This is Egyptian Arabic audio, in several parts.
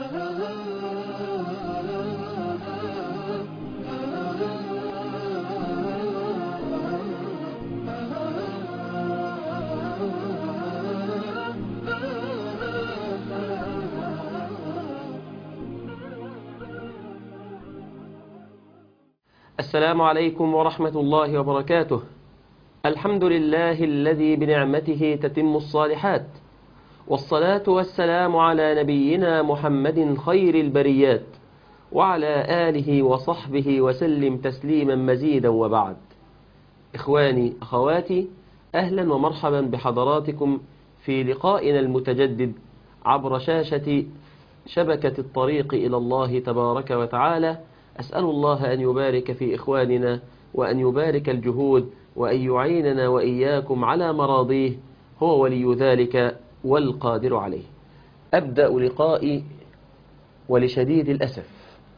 السلام عليكم ورحمة الله وبركاته الحمد لله الذي بنعمته تتم الصالحات والصلاة والسلام على نبينا محمد خير البريات وعلى آله وصحبه وسلم تسليما مزيدا وبعد إخواني أخواتي أهلا ومرحبا بحضراتكم في لقائنا المتجدد عبر شاشة شبكة الطريق إلى الله تبارك وتعالى أسأل الله أن يبارك في إخواننا وأن يبارك الجهود وأن يعيننا وإياكم على مراضيه هو ولي ذلك والقادر عليه أبدأ لقائي ولشديد الأسف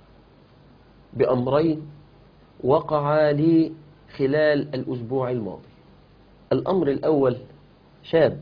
بأمرين وقعا لي خلال الأسبوع الماضي الأمر الأول شاب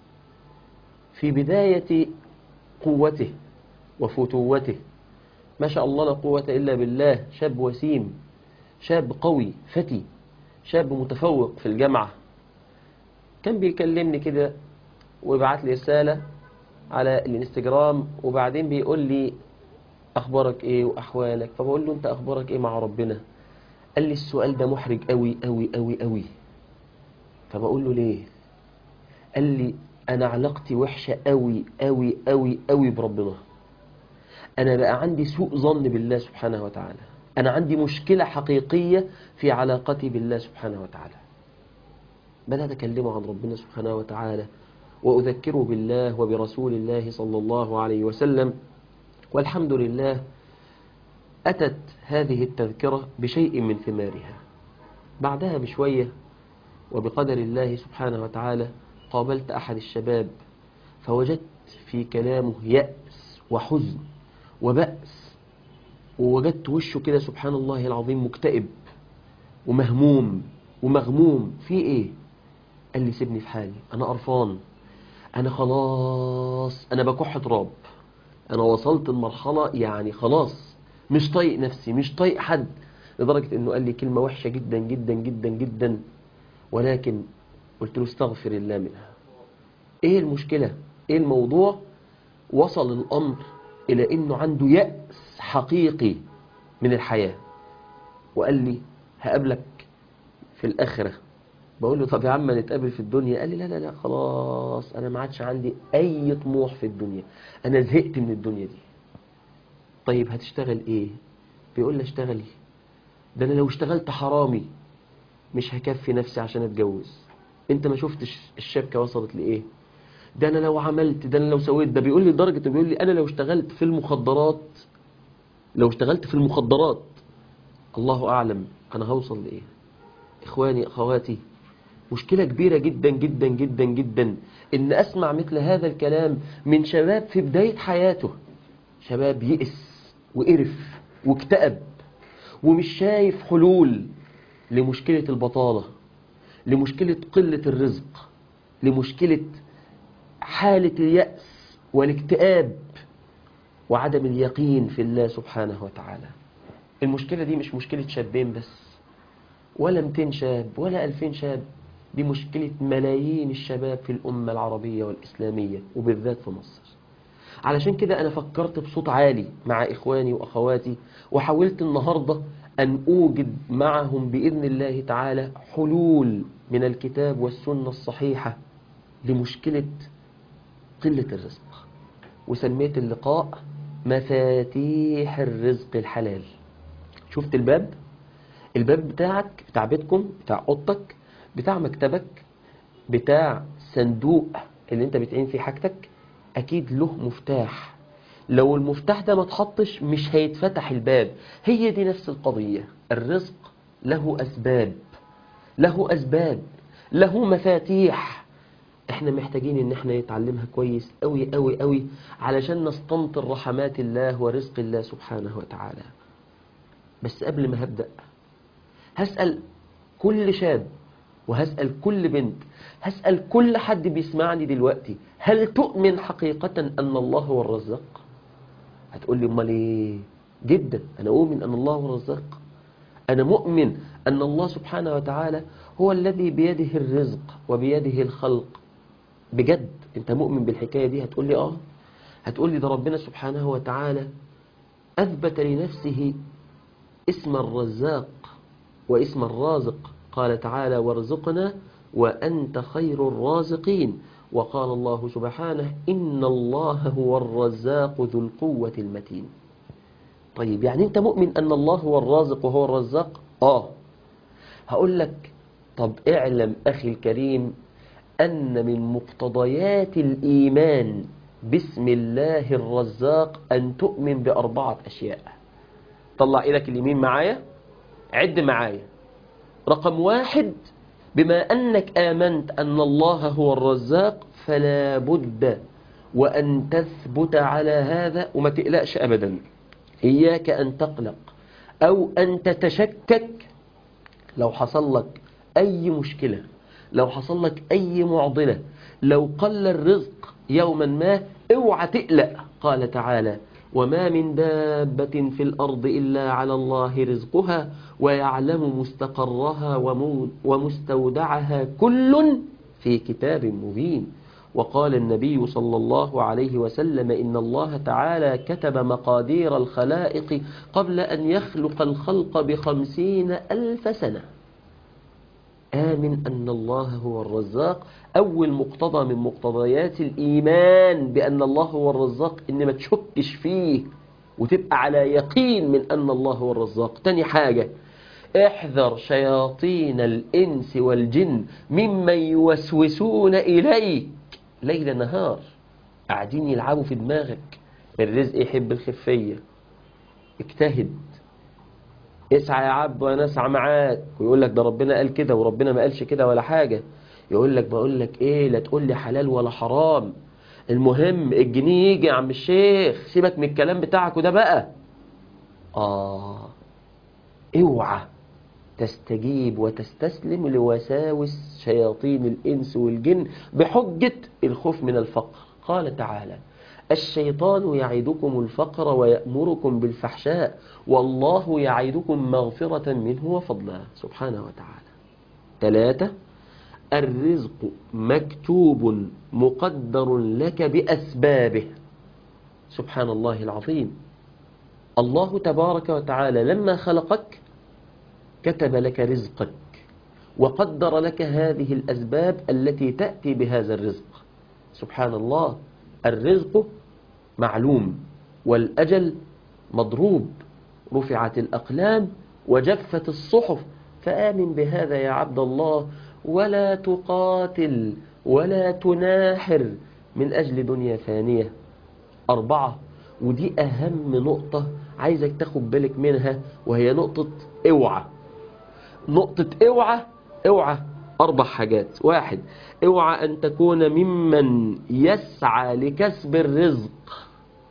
في بداية قوته وفتوته ما شاء الله لا قوة إلا بالله شاب وسيم شاب قوي فتي شاب متفوق في الجامعة كان بيكلمني كده ويبعت لي رسالة على الانستجرام وبعدين بيقول لي أخبارك إيه وأحوالك فبقول له أنت أخبارك إيه مع ربنا قال لي السؤال ده محرج قوي قوي قوي قوي فبقول له ليه قال لي أنا علاقتي وحشة قوي قوي قوي قوي بربنا أنا بقى عندي سوء ظن بالله سبحانه وتعالى أنا عندي مشكلة حقيقية في علاقتي بالله سبحانه وتعالى بدأت أكلمه عن ربنا سبحانه وتعالى وأذكره بالله وبرسول الله صلى الله عليه وسلم والحمد لله أتت هذه التذكرة بشيء من ثمارها بعدها بشوية وبقدر الله سبحانه وتعالى قابلت أحد الشباب فوجدت في كلامه يأس وحزن وبأس ووجدت وشه كده سبحان الله العظيم مكتئب ومهموم ومغموم في ايه قال لي سيبني في حالي انا قرفان انا خلاص انا بكح تراب انا وصلت المرحلة يعني خلاص مش طايق نفسي مش طايق حد لدرجة انه قال لي كلمة وحشة جدا جدا جدا جدا ولكن قلت له استغفر الله منها ايه المشكلة ايه الموضوع وصل الامر الى انه عنده يأس حقيقي من الحياة وقال لي هقابلك في الآخرة بقول له طب يا عم نتقابل في الدنيا قال لي لا لا لا خلاص أنا ما عادش عندي أي طموح في الدنيا أنا زهقت من الدنيا دي طيب هتشتغل إيه بيقول لي اشتغلي ده أنا لو اشتغلت حرامي مش هكفي نفسي عشان أتجوز أنت ما شفتش الشبكة وصلت لإيه ده أنا لو عملت ده أنا لو سويت ده بيقول لي لدرجة بيقول لي أنا لو اشتغلت في المخدرات لو اشتغلت في المخدرات الله أعلم أنا هوصل لإيه إخواني أخواتي مشكلة كبيرة جدا جدا جدا جدا إن أسمع مثل هذا الكلام من شباب في بداية حياته شباب يئس وقرف واكتئب ومش شايف حلول لمشكلة البطالة لمشكلة قلة الرزق لمشكلة حالة اليأس والاكتئاب وعدم اليقين في الله سبحانه وتعالى المشكلة دي مش مشكلة شابين بس ولا 200 شاب ولا 2000 شاب دي مشكلة ملايين الشباب في الأمة العربية والإسلامية وبالذات في مصر علشان كده أنا فكرت بصوت عالي مع إخواني وأخواتي وحاولت النهاردة أن أوجد معهم بإذن الله تعالى حلول من الكتاب والسنة الصحيحة لمشكلة قلة الرزق وسميت اللقاء مفاتيح الرزق الحلال شفت الباب الباب بتاعك بتاع بيتكم بتاع اوضتك بتاع مكتبك بتاع صندوق اللي انت بتعين فيه حاجتك اكيد له مفتاح لو المفتاح ده ما اتحطش مش هيتفتح الباب هي دي نفس القضية الرزق له اسباب له اسباب له مفاتيح احنا محتاجين ان احنا نتعلمها كويس قوي قوي قوي علشان نستنطر رحمات الله ورزق الله سبحانه وتعالى بس قبل ما هبدأ هسأل كل شاب وهسأل كل بنت هسأل كل حد بيسمعني دلوقتي هل تؤمن حقيقة أن الله هو الرزاق هتقول لي امال ايه جدا انا اؤمن ان الله هو الرزاق انا مؤمن ان الله سبحانه وتعالى هو الذي بيده الرزق وبيده الخلق بجد انت مؤمن بالحكايه دي هتقول لي اه هتقول لي ده ربنا سبحانه وتعالى اثبت لنفسه اسم الرزاق واسم الرازق قال تعالى وارزقنا وأنت خير الرازقين وقال الله سبحانه إن الله هو الرزاق ذو القوة المتين طيب يعني أنت مؤمن أن الله هو الرازق وهو الرزاق آه هقول لك طب اعلم أخي الكريم أن من مقتضيات الإيمان باسم الله الرزاق أن تؤمن بأربعة أشياء طلع إيدك اليمين معايا عد معايا رقم واحد بما أنك آمنت أن الله هو الرزاق فلا بد وأن تثبت على هذا وما تقلقش أبدا إياك أن تقلق أو أن تتشكك لو حصل لك أي مشكلة لو حصل لك أي معضلة لو قل الرزق يوما ما اوعى تقلق قال تعالى وما من دابة في الأرض إلا على الله رزقها ويعلم مستقرها ومستودعها كل في كتاب مبين وقال النبي صلى الله عليه وسلم إن الله تعالى كتب مقادير الخلائق قبل أن يخلق الخلق بخمسين ألف سنة آمن أن الله هو الرزاق أول مقتضى من مقتضيات الإيمان بأن الله هو الرزاق إن ما تشكش فيه وتبقى على يقين من أن الله هو الرزاق تاني حاجة احذر شياطين الإنس والجن ممن يوسوسون إليك ليل نهار قاعدين يلعبوا في دماغك الرزق يحب الخفية اجتهد اسعى يا عبد وانا اسعى معاك ويقول لك ده ربنا قال كده وربنا ما قالش كده ولا حاجة يقول لك بقول لك ايه لا تقول لي حلال ولا حرام المهم الجنيه يجي يا عم الشيخ سيبك من الكلام بتاعك وده بقى اه اوعى تستجيب وتستسلم لوساوس شياطين الإنس والجن بحجة الخوف من الفقر قال تعالى الشيطان يعدكم الفقر ويأمركم بالفحشاء والله يعدكم مغفرة منه وفضلا سبحانه وتعالى ثلاثة الرزق مكتوب مقدر لك بأسبابه سبحان الله العظيم الله تبارك وتعالى لما خلقك كتب لك رزقك وقدر لك هذه الأسباب التي تأتي بهذا الرزق سبحان الله الرزق معلوم والأجل مضروب رفعت الأقلام وجفت الصحف فآمن بهذا يا عبد الله ولا تقاتل ولا تناحر من أجل دنيا فانية أربعة ودي أهم نقطة عايزك تاخد بالك منها وهي نقطة اوعى نقطة اوعى اوعى أربع حاجات واحد اوعى أن تكون ممن يسعى لكسب الرزق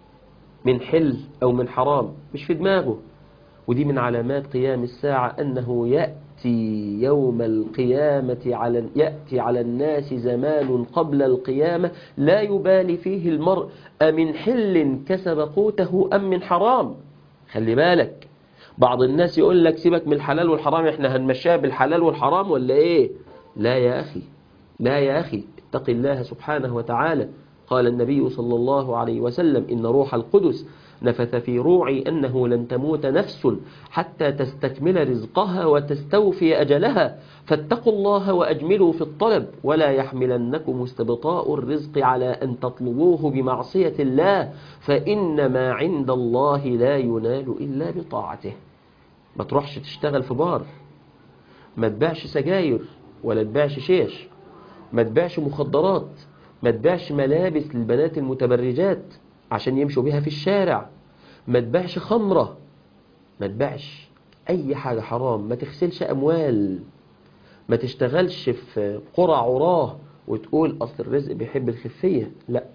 من حل أو من حرام مش في دماغه ودي من علامات قيام الساعة أنه يأتي يوم القيامة على يأتي على الناس زمان قبل القيامة لا يبالي فيه المرء أمن حل كسب قوته أم من حرام خلي بالك بعض الناس يقول لك سيبك من الحلال والحرام احنا هنمشيها بالحلال والحرام ولا ايه لا يا أخي لا يا أخي اتق الله سبحانه وتعالى قال النبي صلى الله عليه وسلم إن روح القدس نفث في روعي أنه لن تموت نفس حتى تستكمل رزقها وتستوفي أجلها فاتقوا الله وأجملوا في الطلب ولا يحملنكم استبطاء الرزق على أن تطلبوه بمعصية الله فإن ما عند الله لا ينال إلا بطاعته ما تروحش تشتغل في بار ما تبيعش سجاير ولا تبيعش شيش ما تبيعش مخدرات ما تبيعش ملابس للبنات المتبرجات عشان يمشوا بيها في الشارع ما تبيعش خمرة ما تبيعش أي حاجة حرام ما تغسلش أموال ما تشتغلش في قرى عراه وتقول أصل الرزق بيحب الخفية لا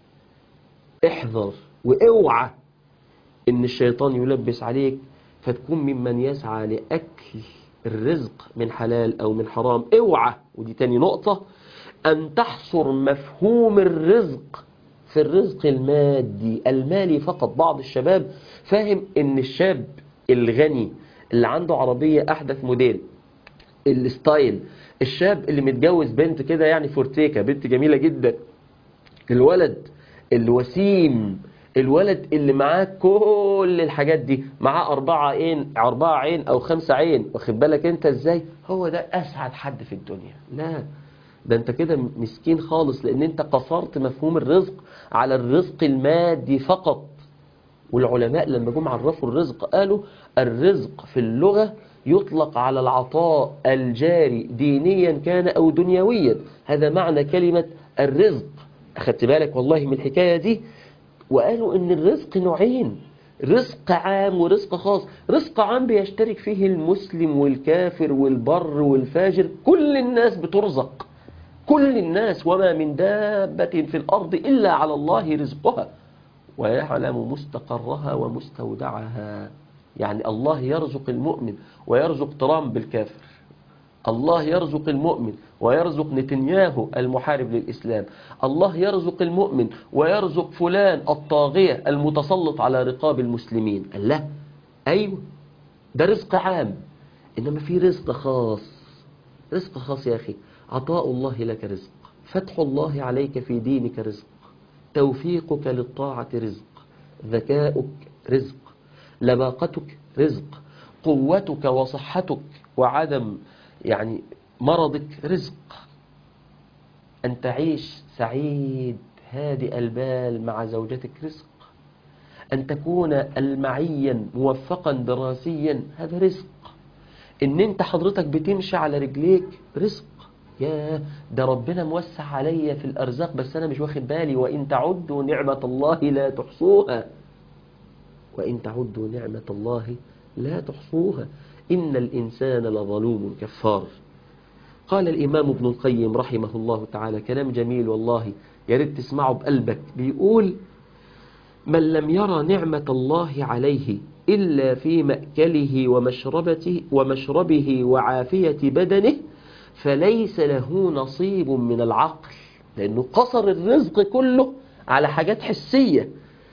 احذر واوعى ان الشيطان يلبس عليك فتكون ممن يسعى لأكل الرزق من حلال أو من حرام اوعى ودي تاني نقطة أن تحصر مفهوم الرزق في الرزق المادي المالي فقط بعض الشباب فاهم ان الشاب الغني اللي عنده عربية احدث موديل الستايل الشاب اللي متجوز بنت كده يعني فورتيكا بنت جميلة جدا الولد الوسيم الولد اللي معاه كل الحاجات دي معاه أربعة عين أربعة عين أو خمسة عين واخد بالك أنت إزاي هو ده أسعد حد في الدنيا لا ده أنت كده مسكين خالص لأن أنت قصرت مفهوم الرزق على الرزق المادي فقط والعلماء لما جم عرفوا الرزق قالوا الرزق في اللغة يطلق على العطاء الجاري دينيا كان أو دنيويا هذا معنى كلمة الرزق أخدت بالك والله من الحكاية دي وقالوا ان الرزق نوعين رزق عام ورزق خاص رزق عام بيشترك فيه المسلم والكافر والبر والفاجر كل الناس بترزق كل الناس وما من دابة في الأرض إلا على الله رزقها ويعلم مستقرها ومستودعها يعني الله يرزق المؤمن ويرزق ترامب الكافر الله يرزق المؤمن ويرزق نتنياهو المحارب للإسلام الله يرزق المؤمن ويرزق فلان الطاغية المتسلط على رقاب المسلمين قال لا أيوة ده رزق عام إنما في رزق خاص رزق خاص يا أخي عطاء الله لك رزق فتح الله عليك في دينك رزق توفيقك للطاعة رزق ذكاؤك رزق لباقتك رزق قوتك وصحتك وعدم يعني مرضك رزق أن تعيش سعيد هادئ البال مع زوجتك رزق أن تكون المعيا موفقا دراسيا هذا رزق إن أنت حضرتك بتمشي على رجليك رزق يا ده ربنا موسع عليا في الأرزاق بس أنا مش واخد بالي وإن تعدوا نعمة الله لا تحصوها وإن تعدوا نعمة الله لا تحصوها إن الإنسان لظلوم كفار قال الإمام ابن القيم رحمه الله تعالى كلام جميل والله يا ريت تسمعه بقلبك بيقول من لم يرى نعمة الله عليه إلا في مأكله ومشربته ومشربه وعافية بدنه فليس له نصيب من العقل لأنه قصر الرزق كله على حاجات حسية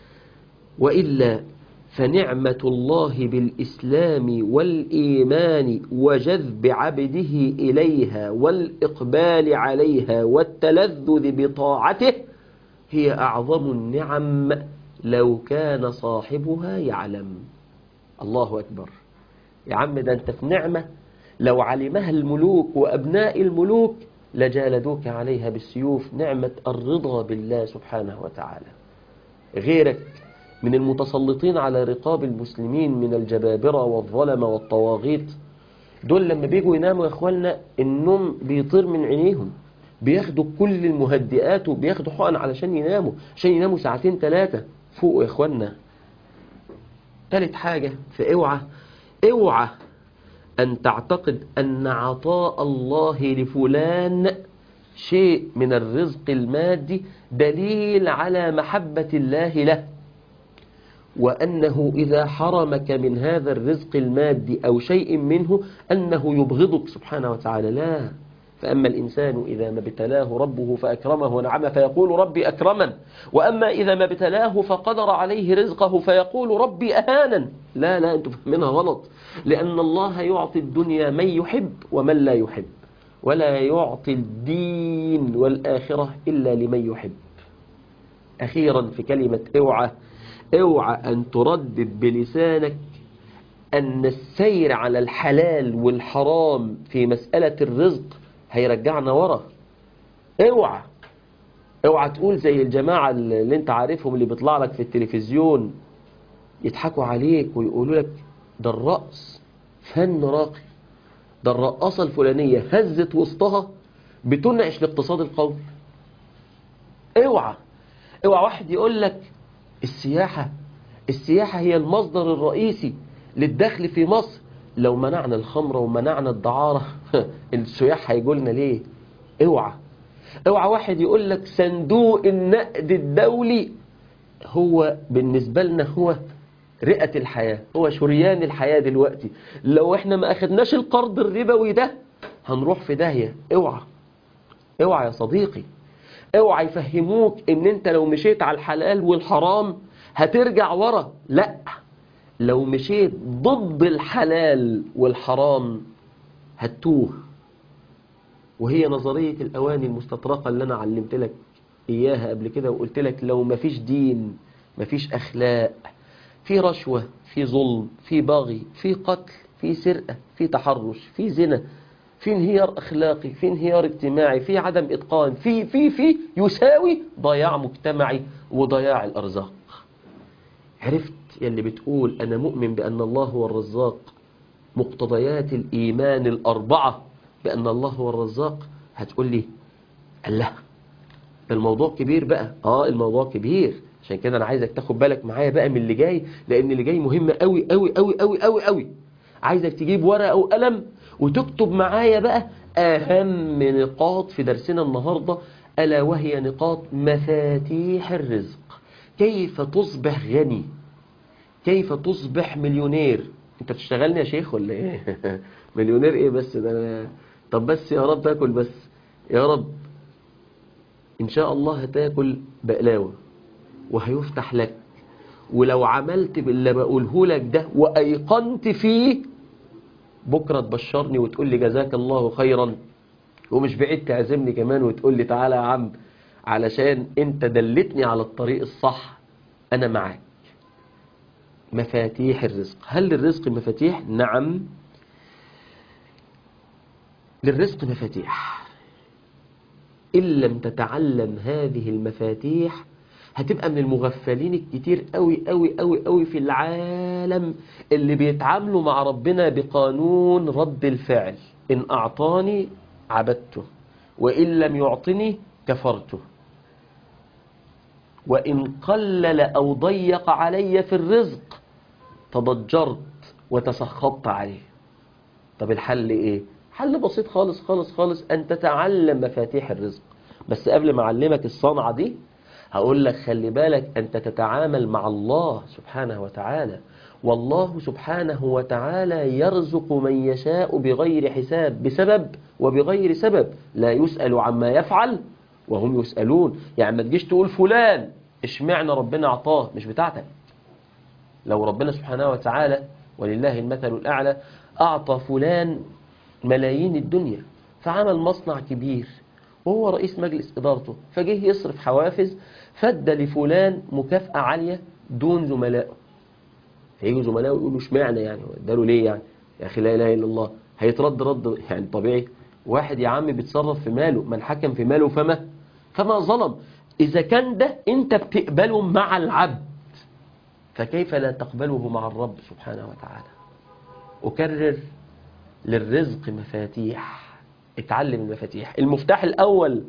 وإلا فنعمة الله بالإسلام والإيمان وجذب عبده إليها والإقبال عليها والتلذذ بطاعته هي أعظم النعم لو كان صاحبها يعلم الله أكبر يا عم ده أنت في نعمة لو علمها الملوك وأبناء الملوك لجالدوك عليها بالسيوف نعمة الرضا بالله سبحانه وتعالى غيرك من المتسلطين على رقاب المسلمين من الجبابرة والظلمة والطواغيت دول لما بيجوا يناموا يا اخوانا النوم بيطير من عينيهم بياخدوا كل المهدئات وبياخدوا حقن علشان يناموا عشان يناموا ساعتين ثلاثة فوق يا اخوانا ثالث حاجة في اوعى اوعى أن تعتقد أن عطاء الله لفلان شيء من الرزق المادي دليل على محبة الله له وأنه إذا حرمك من هذا الرزق المادي أو شيء منه أنه يبغضك سبحانه وتعالى لا فأما الإنسان إذا ما ابتلاه ربه فأكرمه ونعمه فيقول ربي أكرمن وأما إذا ما ابتلاه فقدر عليه رزقه فيقول ربي أهانا لا لا أنتم فهمينها غلط لأن الله يعطي الدنيا من يحب ومن لا يحب ولا يعطي الدين والآخرة إلا لمن يحب أخيرا في كلمة اوعى اوعى أن تردد بلسانك أن السير على الحلال والحرام في مسألة الرزق هيرجعنا ورا اوعى اوعى تقول زي الجماعة اللي انت عارفهم اللي بيطلع لك في التلفزيون يضحكوا عليك ويقولوا لك ده الرقص فن راقي ده الرقاصة الفلانية هزت وسطها بتنعش الاقتصاد القومي اوعى اوعى واحد يقول لك السياحة السياحة هي المصدر الرئيسي للدخل في مصر لو منعنا الخمرة ومنعنا الدعارة السياح هيجوا لنا ليه اوعى اوعى واحد يقول لك صندوق النقد الدولي هو بالنسبة لنا هو رئة الحياة هو شريان الحياة دلوقتي لو احنا ما اخدناش القرض الربوي ده هنروح في داهية اوعى اوعى يا صديقي اوعى يفهموك ان انت لو مشيت على الحلال والحرام هترجع ورا لا لو مشيت ضد الحلال والحرام هتوه وهي نظرية الأواني المستطرقة اللي أنا علمت لك إياها قبل كده وقلت لك لو مفيش دين مفيش أخلاق في رشوة في ظلم في بغي في قتل في سرقة في تحرش في زنا في انهيار أخلاقي في انهيار اجتماعي في عدم إتقان في في في يساوي ضياع مجتمعي وضياع الأرزاق عرفت يلي بتقول أنا مؤمن بأن الله هو الرزاق مقتضيات الإيمان الأربعة بأن الله هو الرزاق هتقول لي الله ده الموضوع كبير بقى اه الموضوع كبير عشان كده انا عايزك تاخد بالك معايا بقى من اللي جاي لان اللي جاي مهم قوي قوي قوي قوي قوي قوي عايزك تجيب ورقه او قلم وتكتب معايا بقى اهم نقاط في درسنا النهارده الا وهي نقاط مفاتيح الرزق كيف تصبح غني كيف تصبح مليونير انت بتشتغلني يا شيخ ولا ايه مليونير ايه بس ده أنا... طب بس يا رب اكل بس يا رب ان شاء الله هتاكل بقلاوه وهيفتح لك ولو عملت باللي بقوله لك ده وايقنت فيه بكره تبشرني وتقول لي جزاك الله خيرا ومش بعيد تعزمني كمان وتقول لي تعالى يا عم علشان انت دلتني على الطريق الصح انا معاك مفاتيح الرزق هل للرزق مفاتيح نعم للرزق مفاتيح إن لم تتعلم هذه المفاتيح هتبقى من المغفلين الكتير قوي قوي قوي قوي في العالم اللي بيتعاملوا مع ربنا بقانون رد الفعل إن أعطاني عبدته وإن لم يعطني كفرته وإن قلل أو ضيق علي في الرزق تضجرت وتسخطت عليه طب الحل إيه؟ حل بسيط خالص خالص خالص أن تتعلم مفاتيح الرزق بس قبل ما أعلمك الصنعة دي هقول لك خلي بالك أنت تتعامل مع الله سبحانه وتعالى والله سبحانه وتعالى يرزق من يشاء بغير حساب بسبب وبغير سبب لا يسأل عما يفعل وهم يسألون يعني ما تجيش تقول فلان اشمعنى ربنا اعطاه مش بتاعتك لو ربنا سبحانه وتعالى ولله المثل الأعلى أعطى فلان ملايين الدنيا فعمل مصنع كبير وهو رئيس مجلس إدارته فجه يصرف حوافز فد لفلان مكافأة عالية دون زملائه فيجوا زملائه يقولوا اشمعنى يعني اداله ليه يعني يا أخي لا إله إلا الله هيترد رد يعني طبيعي واحد يا عم بيتصرف في ماله من حكم في ماله فما فما ظلم إذا كان ده أنت بتقبله مع العبد فكيف لا تقبله مع الرب سبحانه وتعالى أكرر للرزق مفاتيح اتعلم المفاتيح المفتاح الأول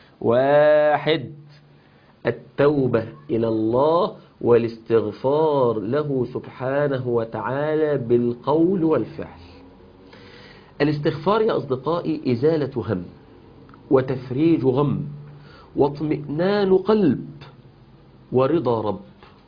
واحد التوبة إلى الله والاستغفار له سبحانه وتعالى بالقول والفعل الاستغفار يا أصدقائي إزالة هم وتفريج غم واطمئنان قلب ورضا رب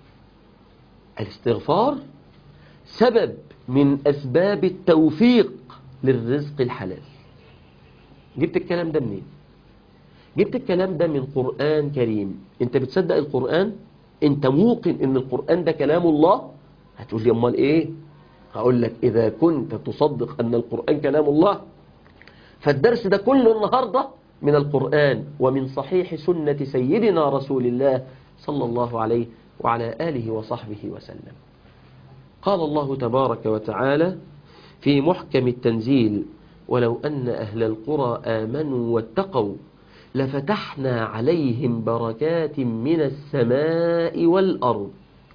الاستغفار سبب من أسباب التوفيق للرزق الحلال جبت الكلام ده منين جبت الكلام ده من قرآن كريم انت بتصدق القرآن انت موقن ان القرآن ده كلام الله هتقول لي امال ايه هقول لك اذا كنت تصدق ان القرآن كلام الله فالدرس ده كله النهاردة من القرآن ومن صحيح سنة سيدنا رسول الله صلى الله عليه وعلى آله وصحبه وسلم قال الله تبارك وتعالى في محكم التنزيل ولو أن أهل القرى آمنوا واتقوا لفتحنا عليهم بركات من السماء والأرض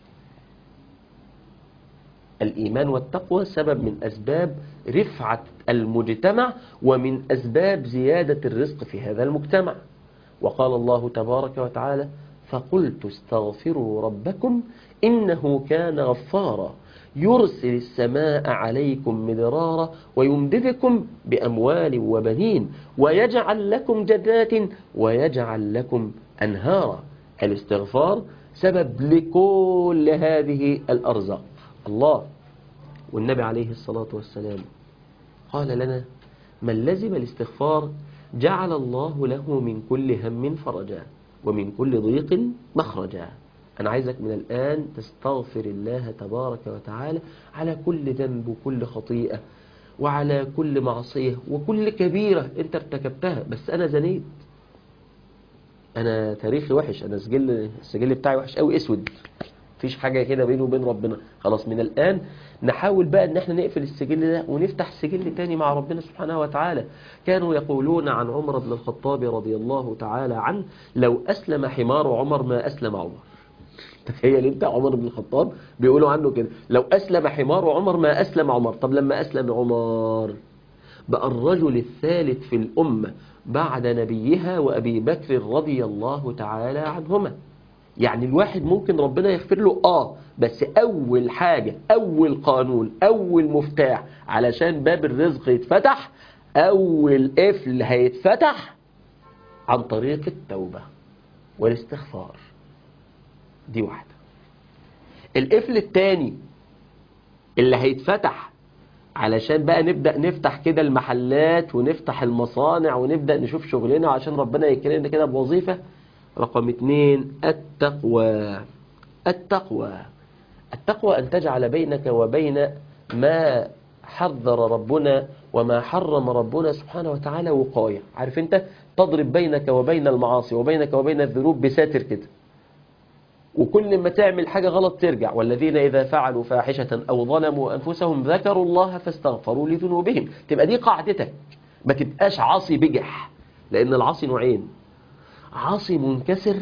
الإيمان والتقوى سبب من أسباب رفعة المجتمع ومن أسباب زيادة الرزق في هذا المجتمع وقال الله تبارك وتعالى فقلت استغفروا ربكم إنه كان غفارا يرسل السماء عليكم مدرارا ويمددكم بأموال وبنين ويجعل لكم جنات ويجعل لكم أنهارا الاستغفار سبب لكل هذه الأرزاق الله والنبي عليه الصلاة والسلام قال لنا من لزم الاستغفار جعل الله له من كل هم فرجا ومن كل ضيق مخرجا أنا عايزك من الآن تستغفر الله تبارك وتعالى على كل ذنب وكل خطيئة وعلى كل معصية وكل كبيرة أنت ارتكبتها بس أنا زنيت أنا تاريخي وحش أنا سجل السجل بتاعي وحش قوي أسود مفيش حاجة كده بيني وبين ربنا خلاص من الآن نحاول بقى ان احنا نقفل السجل ده ونفتح سجل تاني مع ربنا سبحانه وتعالى كانوا يقولون عن عمر بن الخطاب رضي الله تعالى عنه لو أسلم حمار عمر ما أسلم عمر تخيل انت عمر بن الخطاب بيقولوا عنه كده لو أسلم حمار عمر ما أسلم عمر طب لما أسلم عمر بقى الرجل الثالث في الأمة بعد نبيها وأبي بكر رضي الله تعالى عنهما يعني الواحد ممكن ربنا يغفر له آه بس أول حاجة أول قانون أول مفتاح علشان باب الرزق يتفتح أول قفل هيتفتح عن طريق التوبة والاستغفار دي واحدة القفل التاني اللي هيتفتح علشان بقى نبدأ نفتح كده المحلات ونفتح المصانع ونبدأ نشوف شغلنا عشان ربنا يكرمنا كده بوظيفة رقم اتنين التقوى التقوى التقوى أن تجعل بينك وبين ما حذر ربنا وما حرم ربنا سبحانه وتعالى وقاية عارف انت تضرب بينك وبين المعاصي وبينك وبين الذنوب بساتر كده وكل ما تعمل حاجة غلط ترجع والذين إذا فعلوا فاحشة أو ظلموا أنفسهم ذكروا الله فاستغفروا لذنوبهم تبقى دي قاعدتك ما تبقاش عاصي بجح لأن العاصي نوعين عاصي منكسر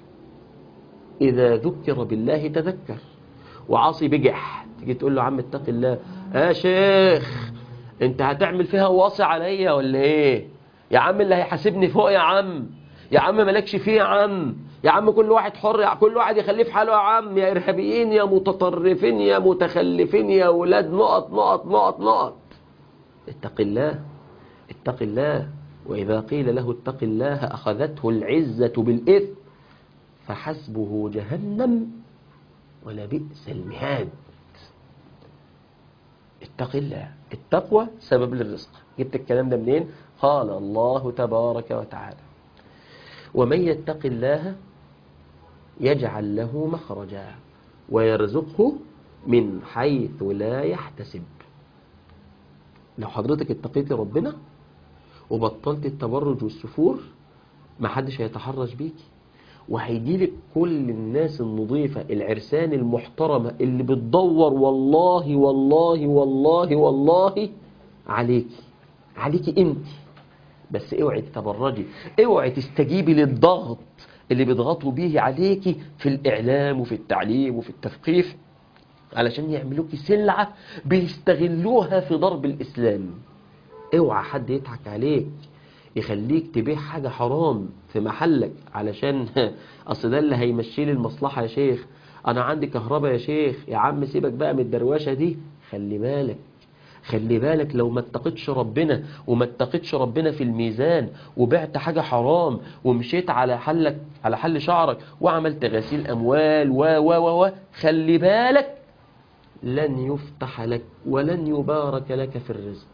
إذا ذكر بالله تذكر وعاصي بجح تيجي تقول له عم اتق الله يا شيخ انت هتعمل فيها واصي عليا ولا ايه يا عم اللي هيحاسبني فوق يا عم يا عم مالكش فيه يا عم يا عم كل واحد حر يا كل واحد يخليه في حاله يا عم يا ارهابيين يا متطرفين يا متخلفين يا ولاد نقط نقط نقط نقط اتق الله اتق الله وإذا قيل له اتق الله أخذته العزة بالإثم فحسبه جهنم ولبئس المهاد اتق الله التقوى سبب للرزق جبت الكلام ده منين قال الله تبارك وتعالى ومن يتق الله يجعل له مخرجا ويرزقه من حيث لا يحتسب لو حضرتك اتقيتي ربنا وبطلت التبرج والسفور محدش هيتحرش بيكي وهيجيلك كل الناس النظيفة العرسان المحترمة اللي بتدور والله والله والله والله عليكي عليكي انت بس اوعي تتبرجي اوعي تستجيبي للضغط اللي بيضغطوا بيه عليكي في الإعلام وفي التعليم وفي التثقيف علشان يعملوكي سلعة بيستغلوها في ضرب الإسلام اوعى حد يضحك عليك يخليك تبيع حاجة حرام في محلك علشان اصل ده اللي هيمشي لي المصلحة يا شيخ انا عندي كهرباء يا شيخ يا عم سيبك بقى من الدرواشة دي خلي بالك خلي بالك لو ما اتقتش ربنا وما اتقتش ربنا في الميزان وبعت حاجة حرام ومشيت على حلك على حل شعرك وعملت غسيل اموال و و و و خلي بالك لن يفتح لك ولن يبارك لك في الرزق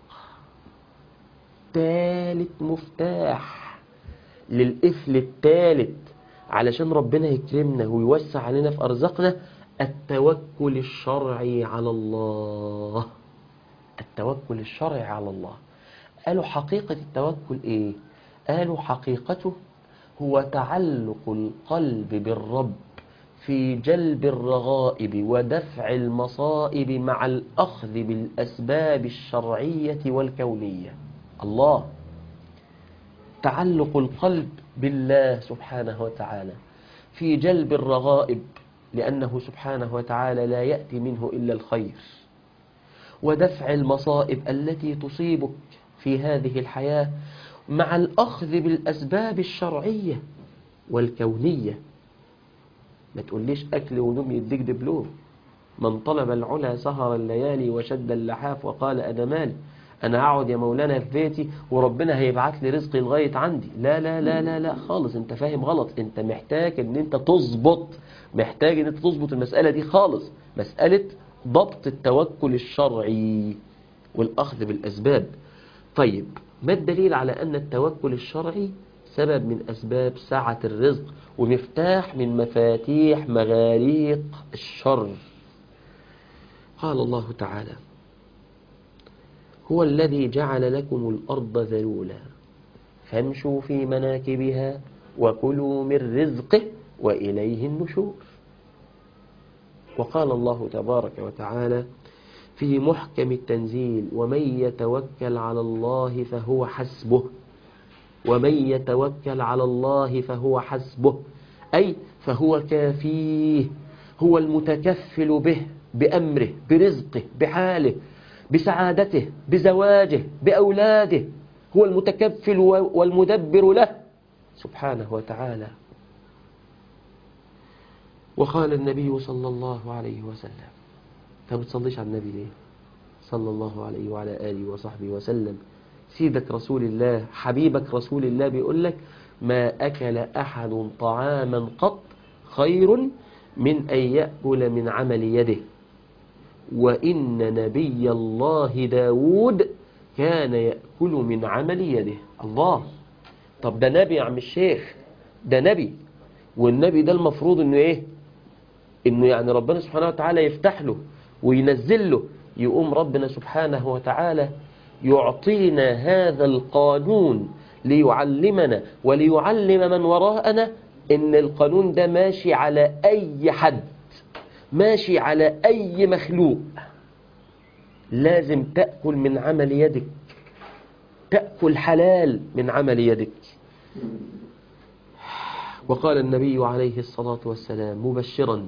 تالت مفتاح للقفل التالت علشان ربنا يكرمنا ويوسع علينا في أرزاقنا التوكل الشرعي على الله التوكل الشرعي على الله قالوا حقيقة التوكل إيه؟ قالوا حقيقته هو تعلق القلب بالرب في جلب الرغائب ودفع المصائب مع الأخذ بالأسباب الشرعية والكونية الله تعلق القلب بالله سبحانه وتعالى في جلب الرغائب لأنه سبحانه وتعالى لا يأتي منه إلا الخير ودفع المصائب التي تصيبك في هذه الحياة مع الأخذ بالأسباب الشرعية والكونية ما تقوليش أكل ونوم يديك دبلوم من طلب العلا سهر الليالي وشد اللحاف وقال أنا مالي أنا أقعد يا مولانا في بيتي وربنا هيبعت لي رزقي لغاية عندي لا لا لا لا لا خالص أنت فاهم غلط أنت محتاج أن أنت تظبط محتاج أن أنت تظبط المسألة دي خالص مسألة ضبط التوكل الشرعي والأخذ بالأسباب طيب ما الدليل على أن التوكل الشرعي سبب من أسباب سعة الرزق ومفتاح من مفاتيح مغاليق الشر قال الله تعالى هو الذي جعل لكم الأرض ذلولا فامشوا في مناكبها وكلوا من رزقه وإليه النشور وقال الله تبارك وتعالى في محكم التنزيل ومن يتوكل على الله فهو حسبه ومن يتوكل على الله فهو حسبه أي فهو كافيه هو المتكفل به بأمره برزقه بحاله بسعادته بزواجه بأولاده هو المتكفل والمدبر له سبحانه وتعالى وقال النبي صلى الله عليه وسلم انت بتصليش على النبي ليه صلى الله عليه وعلى آله وصحبه وسلم سيدك رسول الله حبيبك رسول الله بيقول لك ما أكل أحد طعاما قط خير من أن يأكل من عمل يده وإن نبي الله داود كان يأكل من عمل يده الله طب ده نبي يا عم الشيخ ده نبي والنبي ده المفروض انه ايه انه يعني ربنا سبحانه وتعالى يفتح له وينزل له يقوم ربنا سبحانه وتعالى يعطينا هذا القانون ليعلمنا وليعلم من وراءنا ان القانون ده ماشي على اي حد ماشي على اي مخلوق لازم تأكل من عمل يدك تأكل حلال من عمل يدك وقال النبي عليه الصلاة والسلام مبشرا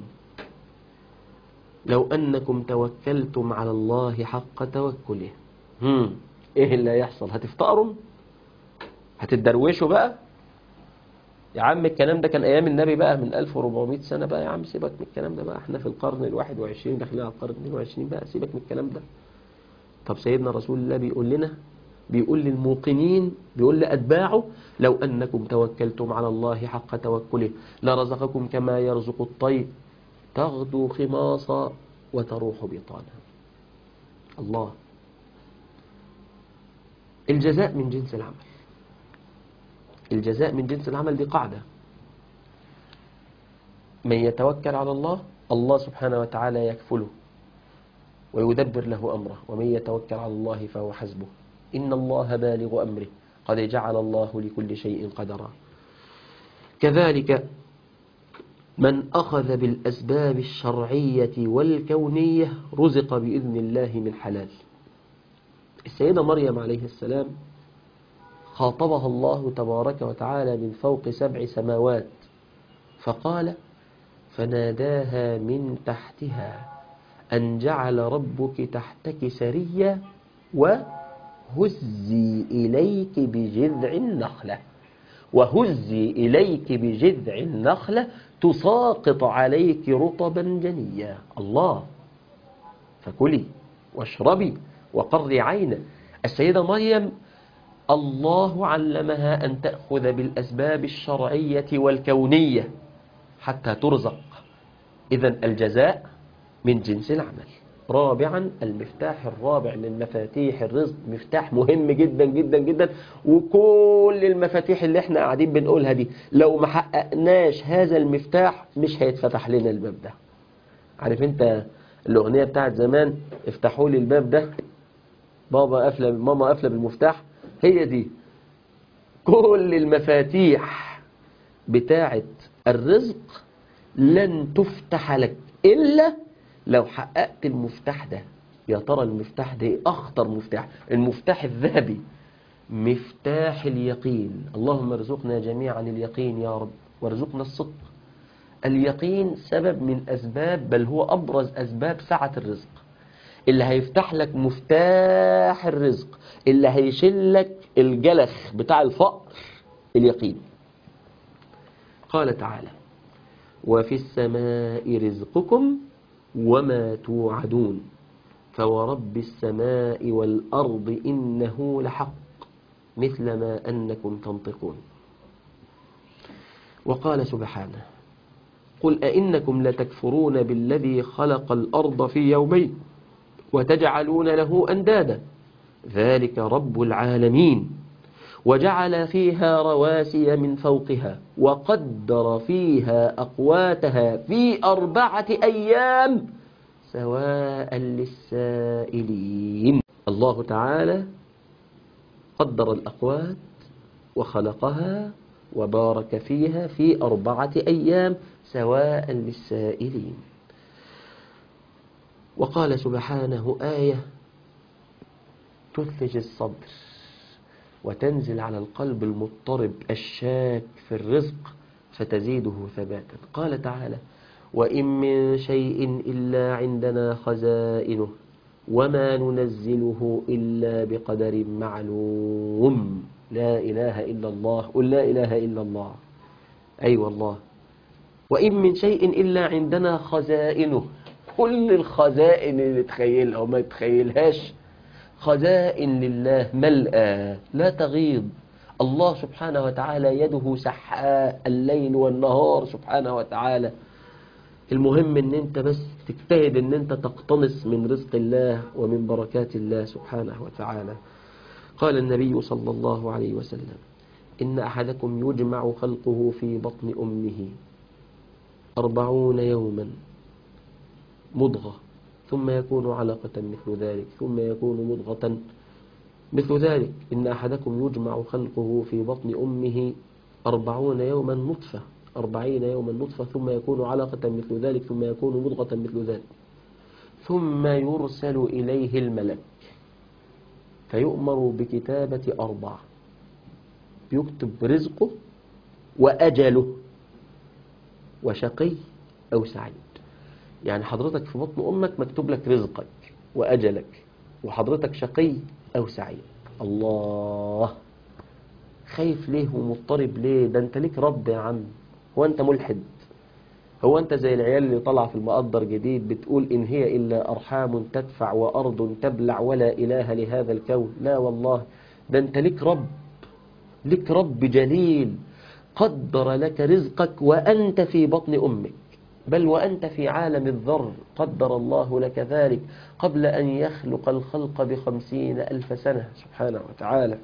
لو أنكم توكلتم على الله حق توكله هم. إيه اللي هيحصل هتفتقروا هتدروشوا بقى يا عم الكلام ده كان أيام النبي بقى من 1400 سنة بقى يا عم سيبك من الكلام ده بقى احنا في القرن الواحد وعشرين داخلين على القرن 22 بقى سيبك من الكلام ده طب سيدنا رسول الله بيقول لنا بيقول للموقنين بيقول لأتباعه لو أنكم توكلتم على الله حق توكله لرزقكم كما يرزق الطير تغدو خماصا وتروح بطانا الله الجزاء من جنس العمل الجزاء من جنس العمل دي قاعدة من يتوكل على الله الله سبحانه وتعالى يكفله ويدبر له أمره ومن يتوكل على الله فهو حسبه إن الله بالغ أمره قد جعل الله لكل شيء قدرا كذلك من أخذ بالأسباب الشرعية والكونية رزق بإذن الله من حلال السيدة مريم عليه السلام خاطبها الله تبارك وتعالى من فوق سبع سماوات فقال فناداها من تحتها أن جعل ربك تحتك سريا وهزي إليك بجذع النخلة وهزي إليك بجذع النخلة تساقط عليك رطبا جنيا الله فكلي واشربي وقري عينا السيدة مريم الله علمها أن تأخذ بالأسباب الشرعية والكونية حتى ترزق إذا الجزاء من جنس العمل رابعا المفتاح الرابع من مفاتيح الرزق مفتاح مهم جدا جدا جدا وكل المفاتيح اللي احنا قاعدين بنقولها دي لو ما حققناش هذا المفتاح مش هيتفتح لنا الباب ده عارف انت الاغنية بتاعت زمان افتحوا لي الباب ده بابا قافله ماما قافله بالمفتاح هي دي كل المفاتيح بتاعت الرزق لن تفتح لك إلا لو حققت المفتاح ده يا ترى المفتاح ده أخطر مفتاح المفتاح الذهبي مفتاح اليقين اللهم ارزقنا جميعا اليقين يا رب وارزقنا الصدق اليقين سبب من أسباب بل هو أبرز أسباب سعة الرزق اللي هيفتح لك مفتاح الرزق اللي هيشيل لك الجلخ بتاع الفقر اليقين قال تعالى وفي السماء رزقكم وما توعدون فورب السماء والأرض إنه لحق مثل ما أنكم تنطقون وقال سبحانه قل أئنكم لتكفرون بالذي خلق الأرض في يومين وتجعلون له أندادا ذلك رب العالمين وجعل فيها رواسي من فوقها وقدر فيها أقواتها في أربعة أيام سواء للسائلين الله تعالى قدر الأقوات وخلقها وبارك فيها في أربعة أيام سواء للسائلين وقال سبحانه آية تثلج الصدر وتنزل على القلب المضطرب الشاك في الرزق فتزيده ثباتا قال تعالى وإن من شيء إلا عندنا خزائنه وما ننزله إلا بقدر معلوم لا إله إلا الله قل لا إله إلا الله أي أيوة والله وإن من شيء إلا عندنا خزائنه كل الخزائن اللي تخيلها وما تخيلهاش خزائن لله ملأى لا تغيض الله سبحانه وتعالى يده سحاء الليل والنهار سبحانه وتعالى المهم ان انت بس تجتهد ان انت تقتنص من رزق الله ومن بركات الله سبحانه وتعالى قال النبي صلى الله عليه وسلم إن أحدكم يجمع خلقه في بطن أمه أربعون يوما مضغة ثم يكون علقة مثل ذلك ثم يكون مضغة مثل ذلك إن أحدكم يجمع خلقه في بطن أمه أربعون يوما نطفة أربعين يوما نطفة ثم يكون علقة مثل ذلك ثم يكون مضغة مثل ذلك ثم يرسل إليه الملك فيؤمر بكتابة أربعة بيكتب رزقه وأجله وشقي أو سعيد يعني حضرتك في بطن أمك مكتوب لك رزقك وأجلك وحضرتك شقي أو سعيد الله خايف ليه ومضطرب ليه ده انت ليك رب يا عم هو انت ملحد هو انت زي العيال اللي طلع في المقدر جديد بتقول ان هي الا ارحام تدفع وارض تبلع ولا اله لهذا الكون لا والله ده انت ليك رب ليك رب جليل قدر لك رزقك وانت في بطن امك بل وأنت في عالم الذر قدر الله لك ذلك قبل أن يخلق الخلق بخمسين ألف سنة سبحانه وتعالى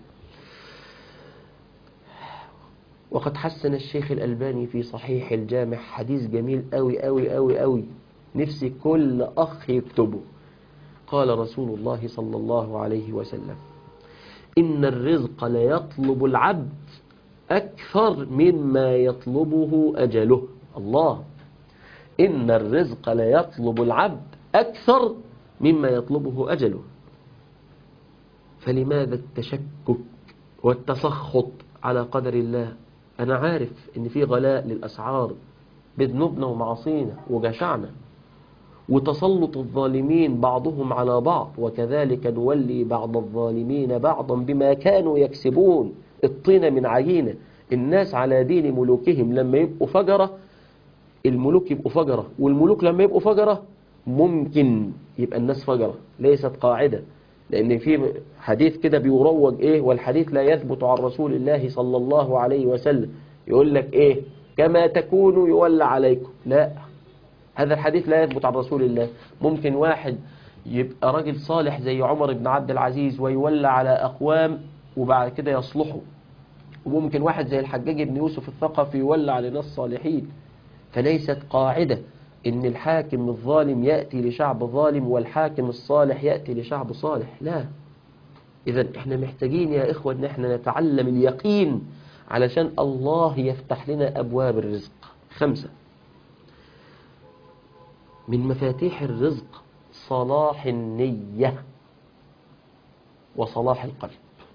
وقد حسن الشيخ الألباني في صحيح الجامع حديث جميل أوي أوي أوي أوي نفسي كل أخ يكتبه قال رسول الله صلى الله عليه وسلم إن الرزق ليطلب العبد أكثر مما يطلبه أجله الله إن الرزق ليطلب العبد أكثر مما يطلبه أجله فلماذا التشكك والتسخط على قدر الله أنا عارف إن في غلاء للأسعار بذنوبنا ومعاصينا وجشعنا وتسلط الظالمين بعضهم على بعض وكذلك نولي بعض الظالمين بعضا بما كانوا يكسبون الطين من عجينة الناس على دين ملوكهم لما يبقوا فجرة الملوك يبقوا فجرة والملوك لما يبقوا فجرة ممكن يبقى الناس فجرة ليست قاعدة لأن في حديث كده بيروج إيه والحديث لا يثبت عن رسول الله صلى الله عليه وسلم يقول لك إيه كما تكونوا يولى عليكم لا هذا الحديث لا يثبت عن رسول الله ممكن واحد يبقى راجل صالح زي عمر بن عبد العزيز ويولى على أقوام وبعد كده يصلحوا وممكن واحد زي الحجاج بن يوسف الثقفي يولى على ناس صالحين فليست قاعدة إن الحاكم الظالم يأتي لشعب ظالم والحاكم الصالح يأتي لشعب صالح لا إذا إحنا محتاجين يا إخوة إن إحنا نتعلم اليقين علشان الله يفتح لنا أبواب الرزق خمسة من مفاتيح الرزق صلاح النية وصلاح القلب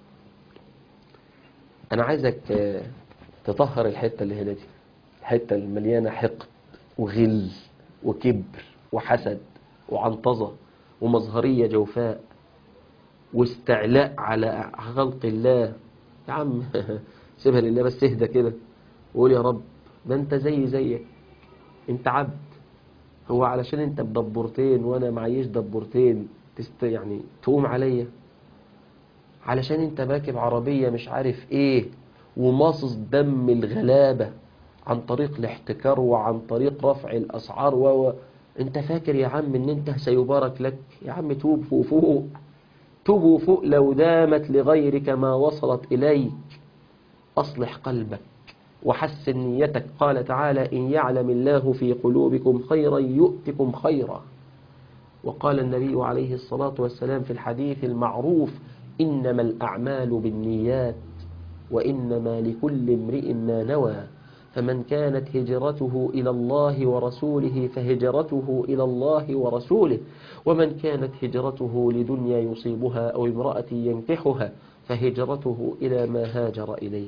أنا عايزك تطهر الحتة اللي هنا دي الحتة المليانة حقد وغل وكبر وحسد وعنطزة ومظهرية جوفاء واستعلاء على خلق الله يا عم سيبها لله بس اهدى كده وقول يا رب ده انت زي زيك انت عبد هو علشان انت بدبورتين وانا معيش دبورتين تست يعني تقوم عليا علشان انت راكب عربية مش عارف ايه وماصص دم الغلابة عن طريق الاحتكار وعن طريق رفع الأسعار و انت فاكر يا عم ان انت سيبارك لك يا عم توب فوق فوق تبوا فوق لو دامت لغيرك ما وصلت إليك أصلح قلبك وحسن نيتك قال تعالى إن يعلم الله في قلوبكم خيرا يؤتكم خيرا وقال النبي عليه الصلاة والسلام في الحديث المعروف إنما الأعمال بالنيات وإنما لكل امرئ ما نوى فمن كانت هجرته إلى الله ورسوله فهجرته إلى الله ورسوله ومن كانت هجرته لدنيا يصيبها أو امرأة ينكحها فهجرته إلى ما هاجر إليه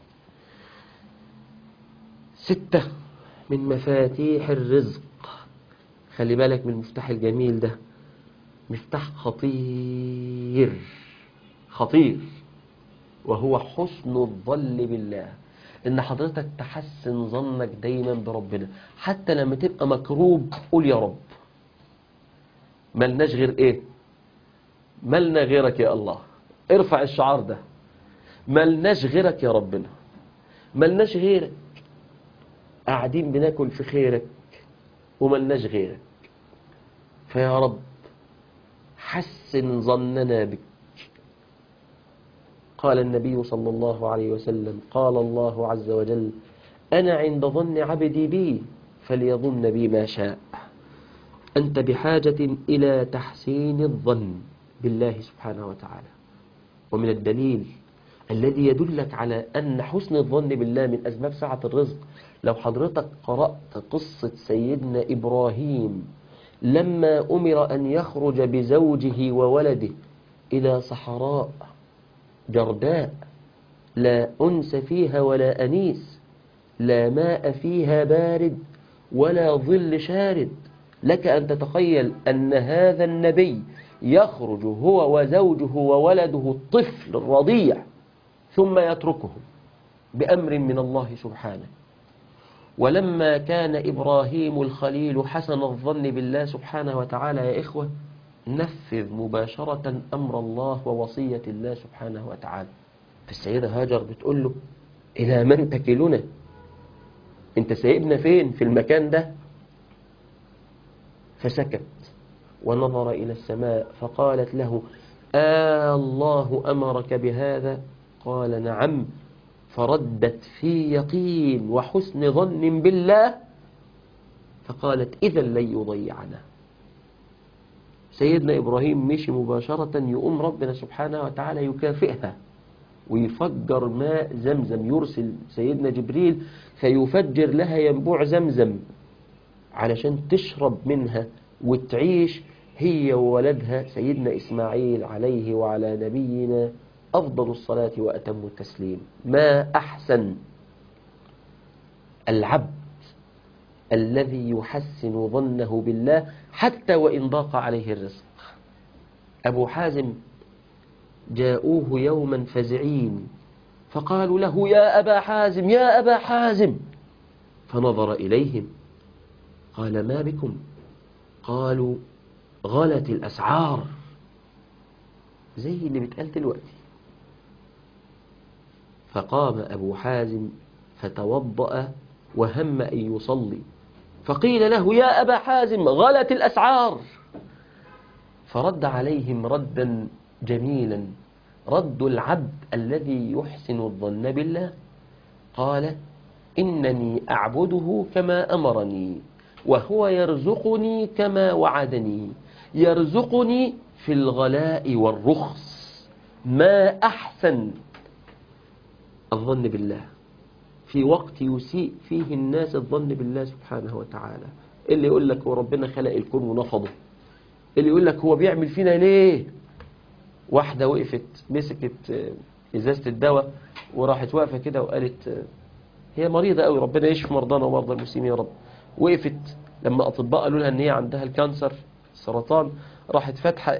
ستة من مفاتيح الرزق خلي بالك من المفتاح الجميل ده مفتاح خطير خطير وهو حسن الظن بالله ان حضرتك تحسن ظنك دايما بربنا حتى لما تبقى مكروب قول يا رب ملناش غير ايه ملنا غيرك يا الله ارفع الشعار ده ملناش غيرك يا ربنا ملناش غيرك قاعدين بناكل في خيرك وملناش غيرك فيا رب حسن ظننا بك قال النبي صلى الله عليه وسلم قال الله عز وجل أنا عند ظن عبدي بي فليظن بي ما شاء أنت بحاجة إلى تحسين الظن بالله سبحانه وتعالى ومن الدليل الذي يدلك على أن حسن الظن بالله من أسباب سعة الرزق لو حضرتك قرأت قصة سيدنا إبراهيم لما أمر أن يخرج بزوجه وولده إلى صحراء جرداء لا أنس فيها ولا أنيس لا ماء فيها بارد ولا ظل شارد لك أن تتخيل أن هذا النبي يخرج هو وزوجه وولده الطفل الرضيع ثم يتركه بأمر من الله سبحانه ولما كان إبراهيم الخليل حسن الظن بالله سبحانه وتعالى يا إخوة نفذ مباشرة أمر الله ووصية الله سبحانه وتعالى فالسيدة هاجر بتقول له إلى من تكلنا انت سايبنا فين في المكان ده فسكت ونظر إلى السماء فقالت له آه الله أمرك بهذا قال نعم فردت في يقين وحسن ظن بالله فقالت إذا لن يضيعنا سيدنا إبراهيم مشي مباشرة يقوم ربنا سبحانه وتعالى يكافئها ويفجر ماء زمزم يرسل سيدنا جبريل فيفجر لها ينبوع زمزم علشان تشرب منها وتعيش هي وولدها سيدنا إسماعيل عليه وعلى نبينا أفضل الصلاة وأتم التسليم ما أحسن العبد الذي يحسن ظنه بالله حتى وإن ضاق عليه الرزق أبو حازم جاءوه يوما فزعين فقالوا له يا أبا حازم يا أبا حازم فنظر إليهم قال ما بكم قالوا غلت الأسعار زي اللي بتقال دلوقتي فقام أبو حازم فتوضأ وهم أن يصلي فقيل له يا أبا حازم غلت الأسعار فرد عليهم ردا جميلا رد العبد الذي يحسن الظن بالله قال إنني أعبده كما أمرني وهو يرزقني كما وعدني يرزقني في الغلاء والرخص ما أحسن الظن بالله في وقت يسيء فيه الناس الظن بالله سبحانه وتعالى اللي يقول لك هو ربنا خلق الكون ونفضه اللي يقول لك هو بيعمل فينا ليه واحدة وقفت مسكت إزازة الدواء وراحت واقفة كده وقالت هي مريضة قوي ربنا يشفي مرضانا ومرضى المسلمين يا رب وقفت لما أطباء قالوا لها إن هي عندها الكانسر السرطان راحت فاتحة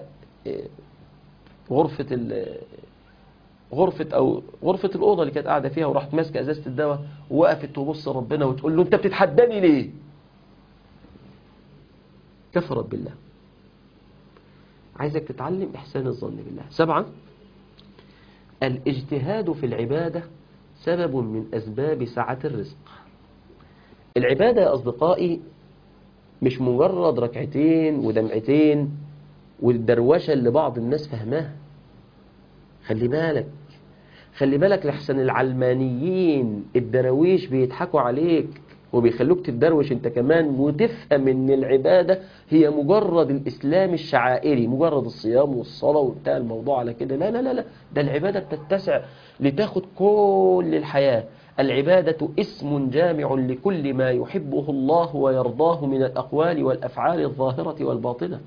غرفة غرفة أو غرفة الأوضة اللي كانت قاعدة فيها وراحت ماسكة إزازة الدواء ووقفت تبص ربنا وتقول له أنت بتتحداني ليه؟ كفرت بالله عايزك تتعلم إحسان الظن بالله سبعة الاجتهاد في العبادة سبب من أسباب سعة الرزق العبادة يا أصدقائي مش مجرد ركعتين ودمعتين والدروشة اللي بعض الناس فهماها خلي بالك خلي بالك لحسن العلمانيين الدراويش بيضحكوا عليك وبيخلوك تتدروش انت كمان وتفهم ان العبادة هي مجرد الاسلام الشعائري مجرد الصيام والصلاة وبتاع الموضوع على كده لا لا لا لا ده العبادة بتتسع لتاخد كل الحياة العبادة اسم جامع لكل ما يحبه الله ويرضاه من الأقوال والأفعال الظاهرة والباطنة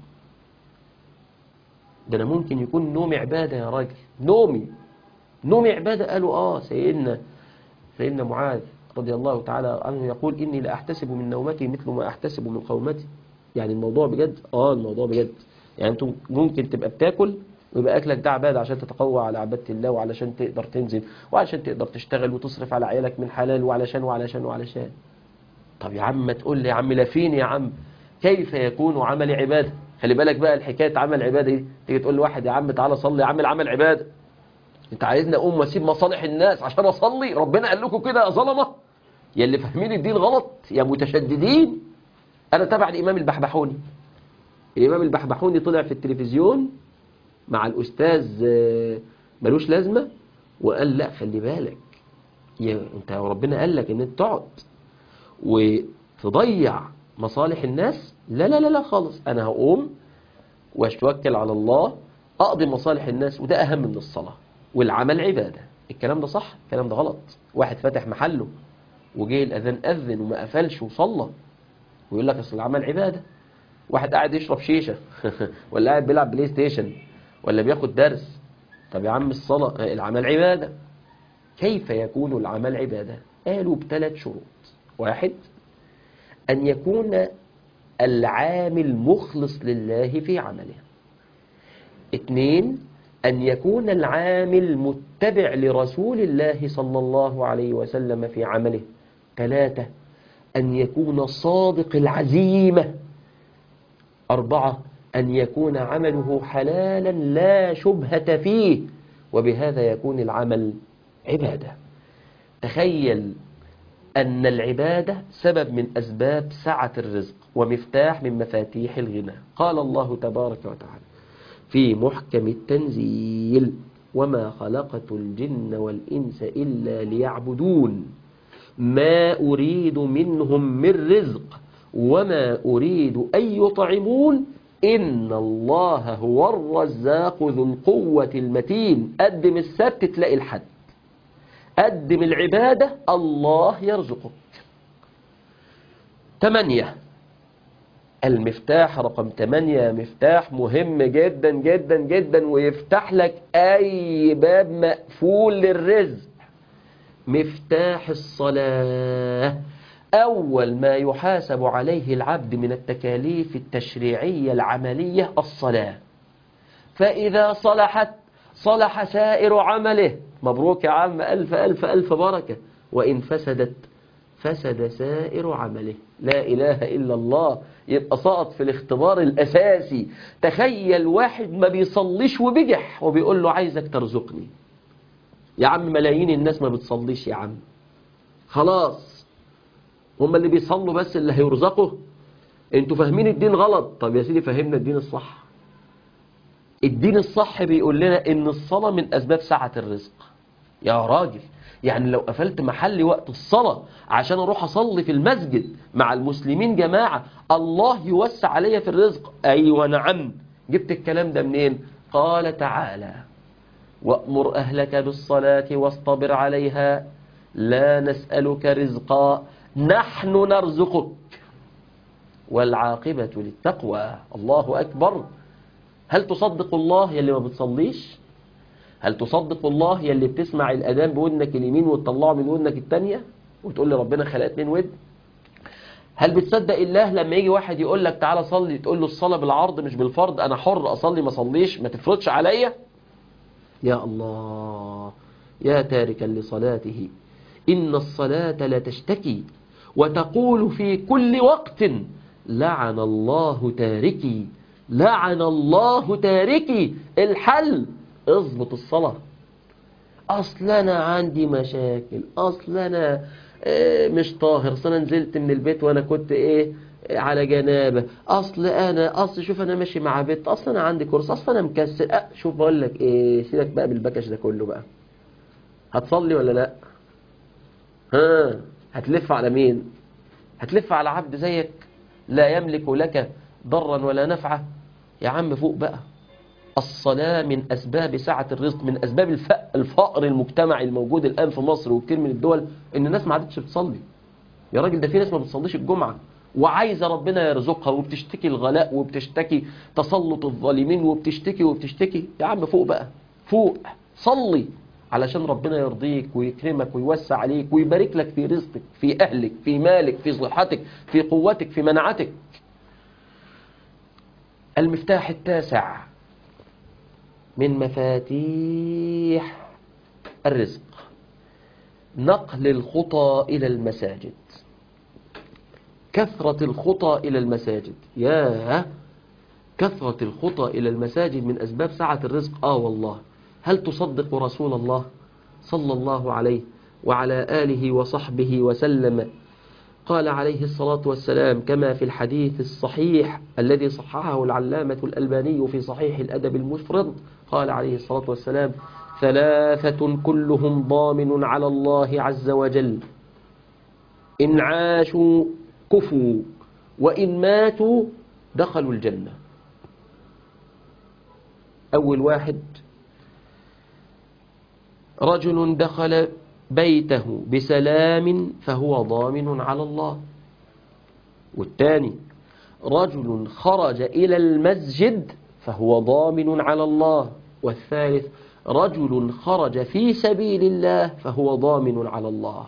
ده أنا ممكن يكون نومي عبادة يا راجل نومي نومي عبادة قالوا آه سيدنا سيدنا معاذ رضي الله تعالى عنه يقول إني لا أحتسب من نومتي مثل ما أحتسب من قومتي يعني الموضوع بجد آه الموضوع بجد يعني أنتم ممكن تبقى بتاكل ويبقى أكلك ده عبادة عشان تتقوى على عبادة الله وعلشان تقدر تنزل وعلشان تقدر تشتغل وتصرف على عيالك من حلال وعلشان وعلشان وعلشان طب يا عم ما تقول لي يا عم لا فين يا عم كيف يكون عمل عبادة خلي بالك بقى الحكاية عمل عبادة دي تيجي تقول لواحد يا عم تعالى صلي يا عم العمل عبادة انت عايزني اقوم واسيب مصالح الناس عشان اصلي ربنا قال لكم كده يا ظلمه يا اللي فاهمين الدين غلط يا متشددين انا تبع الامام البحبحوني الامام البحبحوني طلع في التلفزيون مع الاستاذ آه، ملوش لازمه وقال لا خلي بالك يا انت ربنا قال لك ان انت تقعد وتضيع مصالح الناس لا لا لا لا خالص انا هقوم واشتوكل على الله اقضي مصالح الناس وده اهم من الصلاه والعمل عباده الكلام ده صح الكلام ده غلط واحد فاتح محله وجه الاذان اذن وما قفلش وصلى ويقول لك اصل العمل عباده واحد قاعد يشرب شيشه ولا قاعد بيلعب بلاي ستيشن ولا بياخد درس طب يا عم الصلاه العمل عباده كيف يكون العمل عباده قالوا بثلاث شروط واحد أن يكون العامل مخلص لله في عمله اثنين أن يكون العامل متبع لرسول الله صلى الله عليه وسلم في عمله ثلاثة أن يكون صادق العزيمة أربعة أن يكون عمله حلالا لا شبهة فيه وبهذا يكون العمل عبادة تخيل أن العبادة سبب من أسباب سعة الرزق ومفتاح من مفاتيح الغنى قال الله تبارك وتعالى في محكم التنزيل وما خلقت الجن والإنس إلا ليعبدون ما أريد منهم من رزق وما أريد أن يطعمون إن الله هو الرزاق ذو القوة المتين قدم السبت تلاقي الحد قدم العبادة الله يرزقك ثمانية المفتاح رقم ثمانية مفتاح مهم جدا جدا جدا ويفتح لك أي باب مقفول للرزق مفتاح الصلاة أول ما يحاسب عليه العبد من التكاليف التشريعية العملية الصلاة فإذا صلحت صلح سائر عمله مبروك يا عم ألف ألف ألف بركة وإن فسدت فسد سائر عمله لا إله إلا الله يبقى سقط في الاختبار الأساسي تخيل واحد ما بيصليش وبجح وبيقول له عايزك ترزقني يا عم ملايين الناس ما بتصليش يا عم خلاص هم اللي بيصلوا بس اللي هيرزقوا انتوا فاهمين الدين غلط طب يا سيدي فهمنا الدين الصح الدين الصح بيقول لنا ان الصلاة من اسباب سعة الرزق يا راجل يعني لو قفلت محلي وقت الصلاة عشان اروح اصلي في المسجد مع المسلمين جماعة الله يوسع عليا في الرزق ايوه نعم جبت الكلام ده منين قال تعالى وأمر أهلك بالصلاة واصطبر عليها لا نسألك رزقا نحن نرزقك والعاقبة للتقوى الله أكبر هل تصدق الله يلي ما بتصليش هل تصدق الله يلي بتسمع الأذان بودنك اليمين وتطلعه من ودنك التانية وتقول لي ربنا خلق اتنين ود هل بتصدق الله لما يجي واحد يقول لك تعالى صلي تقول له الصلاة بالعرض مش بالفرض أنا حر أصلي ما صليش ما تفرضش عليا يا الله يا تاركا لصلاته إن الصلاة لا تشتكي وتقول في كل وقت لعن الله تاركي لعن الله تاركي الحل اضبط الصلاة أصل أنا عندي مشاكل أصل أنا آه، مش طاهر أصل أنا نزلت من البيت وأنا كنت إيه على جنابه اصل انا اصل شوف انا ماشي مع بنت اصل انا عندي كورس اصل انا مكسل أه شوف بقول لك ايه سيبك بقى بالبكش ده كله بقى هتصلي ولا لا ها هتلف على مين هتلف على عبد زيك لا يملك لك ضرا ولا نفعا يا عم فوق بقى الصلاة من أسباب سعة الرزق من أسباب الف- الفقر المجتمعي الموجود الآن في مصر وكتير من الدول إن الناس ما عادتش بتصلي يا راجل ده في ناس ما بتصليش الجمعة وعايزة ربنا يرزقها وبتشتكي الغلاء وبتشتكي تسلط الظالمين وبتشتكي وبتشتكي يا عم فوق بقى فوق صلي علشان ربنا يرضيك ويكرمك ويوسع عليك ويبارك لك في رزقك في أهلك في مالك في صحتك في قوتك في مناعتك المفتاح التاسع من مفاتيح الرزق نقل الخطى إلى المساجد كثرة الخطى إلى المساجد يا كثرة الخطى إلى المساجد من أسباب سعة الرزق آه والله هل تصدق رسول الله صلى الله عليه وعلى آله وصحبه وسلم قال عليه الصلاة والسلام كما في الحديث الصحيح الذي صححه العلامة الألباني في صحيح الأدب المفرد قال عليه الصلاة والسلام ثلاثة كلهم ضامن على الله عز وجل إن عاشوا كفوا وإن ماتوا دخلوا الجنة أول واحد رجل دخل بيته بسلام فهو ضامن على الله والثاني رجل خرج إلى المسجد فهو ضامن على الله والثالث رجل خرج في سبيل الله فهو ضامن على الله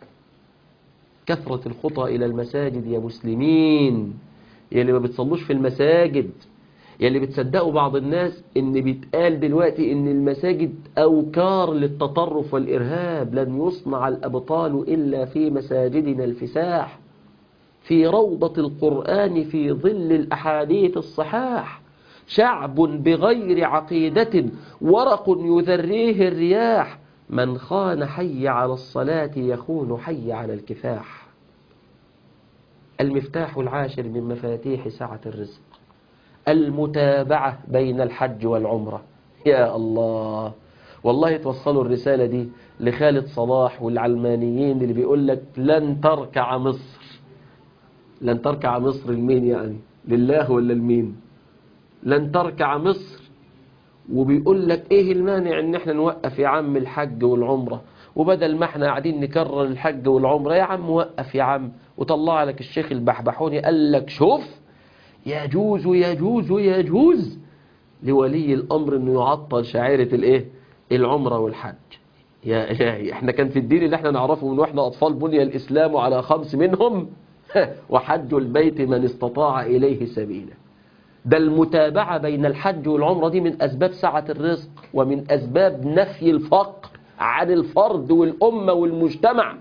كثرة الخطى إلى المساجد يا مسلمين يا اللي ما بتصلوش في المساجد يا اللي بتصدقوا بعض الناس ان بيتقال دلوقتي ان المساجد اوكار للتطرف والارهاب لن يصنع الابطال الا في مساجدنا الفساح في روضة القرآن في ظل الأحاديث الصحاح شعب بغير عقيدة ورق يذريه الرياح من خان حي على الصلاة يخون حي على الكفاح المفتاح العاشر من مفاتيح سعة الرزق المتابعة بين الحج والعمرة يا الله والله توصلوا الرسالة دي لخالد صلاح والعلمانيين اللي بيقول لك لن تركع مصر لن تركع مصر لمين يعني لله ولا لمين لن تركع مصر وبيقول لك ايه المانع ان احنا نوقف يا عم الحج والعمرة وبدل ما احنا قاعدين نكرر الحج والعمرة يا عم وقف يا عم وطلع لك الشيخ البحبحوني قال لك شوف يجوز يجوز يجوز لولي الامر انه يعطل شعيرة الايه العمرة والحج يا الهي احنا كان في الدين اللي احنا نعرفه من واحنا اطفال بني الاسلام على خمس منهم وحج البيت من استطاع اليه سبيلا ده المتابعة بين الحج والعمرة دي من أسباب سعة الرزق ومن أسباب نفي الفقر عن الفرد والأمة والمجتمع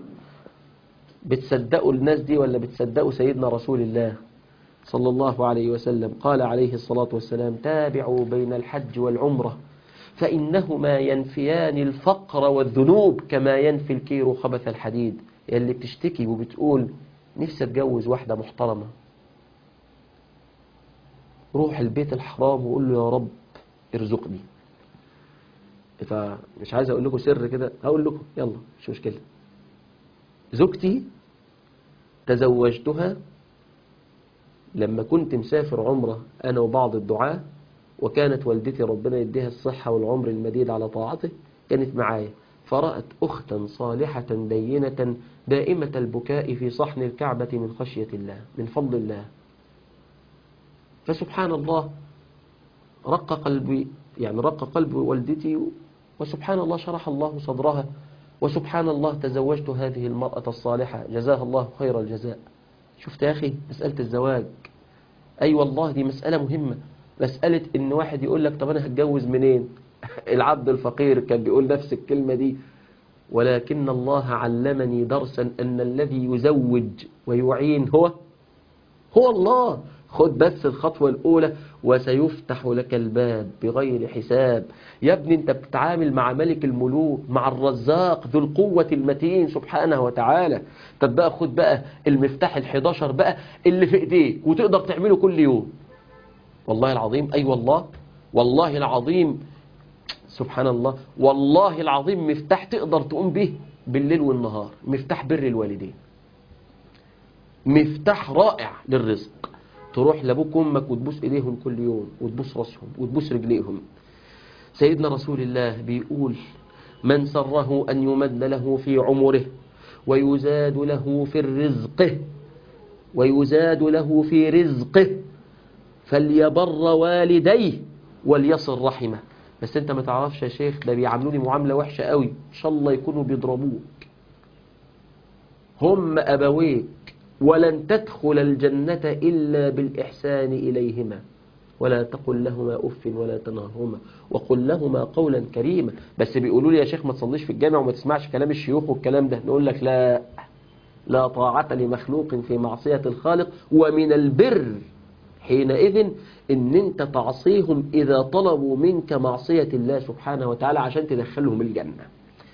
بتصدقوا الناس دي ولا بتصدقوا سيدنا رسول الله صلى الله عليه وسلم قال عليه الصلاة والسلام تابعوا بين الحج والعمرة فإنهما ينفيان الفقر والذنوب كما ينفي الكير خبث الحديد اللي بتشتكي وبتقول نفسي اتجوز واحدة محترمة روح البيت الحرام وقول له يا رب ارزقني فمش عايز اقول لكم سر كده هقول لكم يلا مش مشكلة زوجتي تزوجتها لما كنت مسافر عمرة أنا وبعض الدعاة وكانت والدتي ربنا يديها الصحة والعمر المديد على طاعته كانت معايا فرأت أختا صالحة دينة دائمة البكاء في صحن الكعبة من خشية الله من فضل الله فسبحان الله رق قلبي يعني رق قلب والدتي وسبحان الله شرح الله صدرها وسبحان الله تزوجت هذه المرأة الصالحة جزاها الله خير الجزاء شفت يا أخي مسألة الزواج أي أيوة والله دي مسألة مهمة مسألة إن واحد يقول لك طب أنا هتجوز منين العبد الفقير كان بيقول نفس الكلمة دي ولكن الله علمني درسا أن الذي يزوج ويعين هو هو الله خد بس الخطوة الأولى وسيفتح لك الباب بغير حساب يا ابني انت بتتعامل مع ملك الملوك مع الرزاق ذو القوة المتين سبحانه وتعالى طب بقى خد بقى المفتاح ال11 بقى اللي في ايديك وتقدر تعمله كل يوم والله العظيم أي والله والله العظيم سبحان الله والله العظيم مفتاح تقدر تقوم به بالليل والنهار مفتاح بر الوالدين مفتاح رائع للرزق تروح لابوك وامك وتبوس ايديهم كل يوم وتبوس راسهم وتبوس رجليهم سيدنا رسول الله بيقول من سره أن يمد له في عمره ويزاد له في الرزق ويزاد له في رزقه فليبر والديه وليصل رحمه بس انت ما تعرفش يا شيخ ده بيعاملوني معاملة وحشة قوي ان شاء الله يكونوا بيضربوك هم أبويك ولن تدخل الجنة إلا بالإحسان إليهما ولا تقل لهما أف ولا تنهرهما وقل لهما قولا كريما بس بيقولوا لي يا شيخ ما تصليش في الجامع وما تسمعش كلام الشيوخ والكلام ده نقول لك لا لا طاعة لمخلوق في معصية الخالق ومن البر حينئذ ان انت تعصيهم اذا طلبوا منك معصية الله سبحانه وتعالى عشان تدخلهم الجنة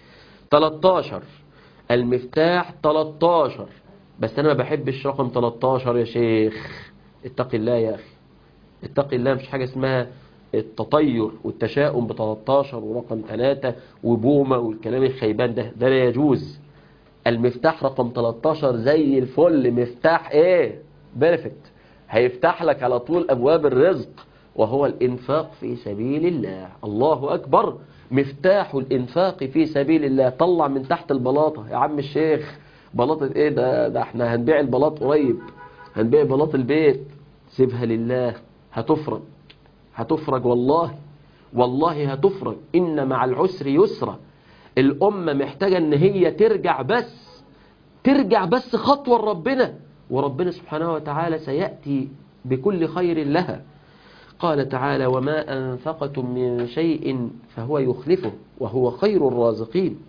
13 المفتاح 13 بس انا ما بحبش رقم 13 يا شيخ اتق الله يا اخي اتق الله مش حاجة اسمها التطير والتشاؤم ب 13 ورقم 3 وبومة والكلام الخيبان ده ده لا يجوز المفتاح رقم 13 زي الفل مفتاح ايه بيرفكت هيفتح لك على طول ابواب الرزق وهو الانفاق في سبيل الله الله اكبر مفتاح الانفاق في سبيل الله طلع من تحت البلاطة يا عم الشيخ بلاطة ايه ده ده احنا هنبيع البلاط قريب هنبيع بلاط البيت سيبها لله هتفرج هتفرج والله والله هتفرج إن مع العسر يسرا الأمة محتاجة إن هي ترجع بس ترجع بس خطوة لربنا وربنا سبحانه وتعالى سيأتي بكل خير لها قال تعالى وما أنفقتم من شيء فهو يخلفه وهو خير الرازقين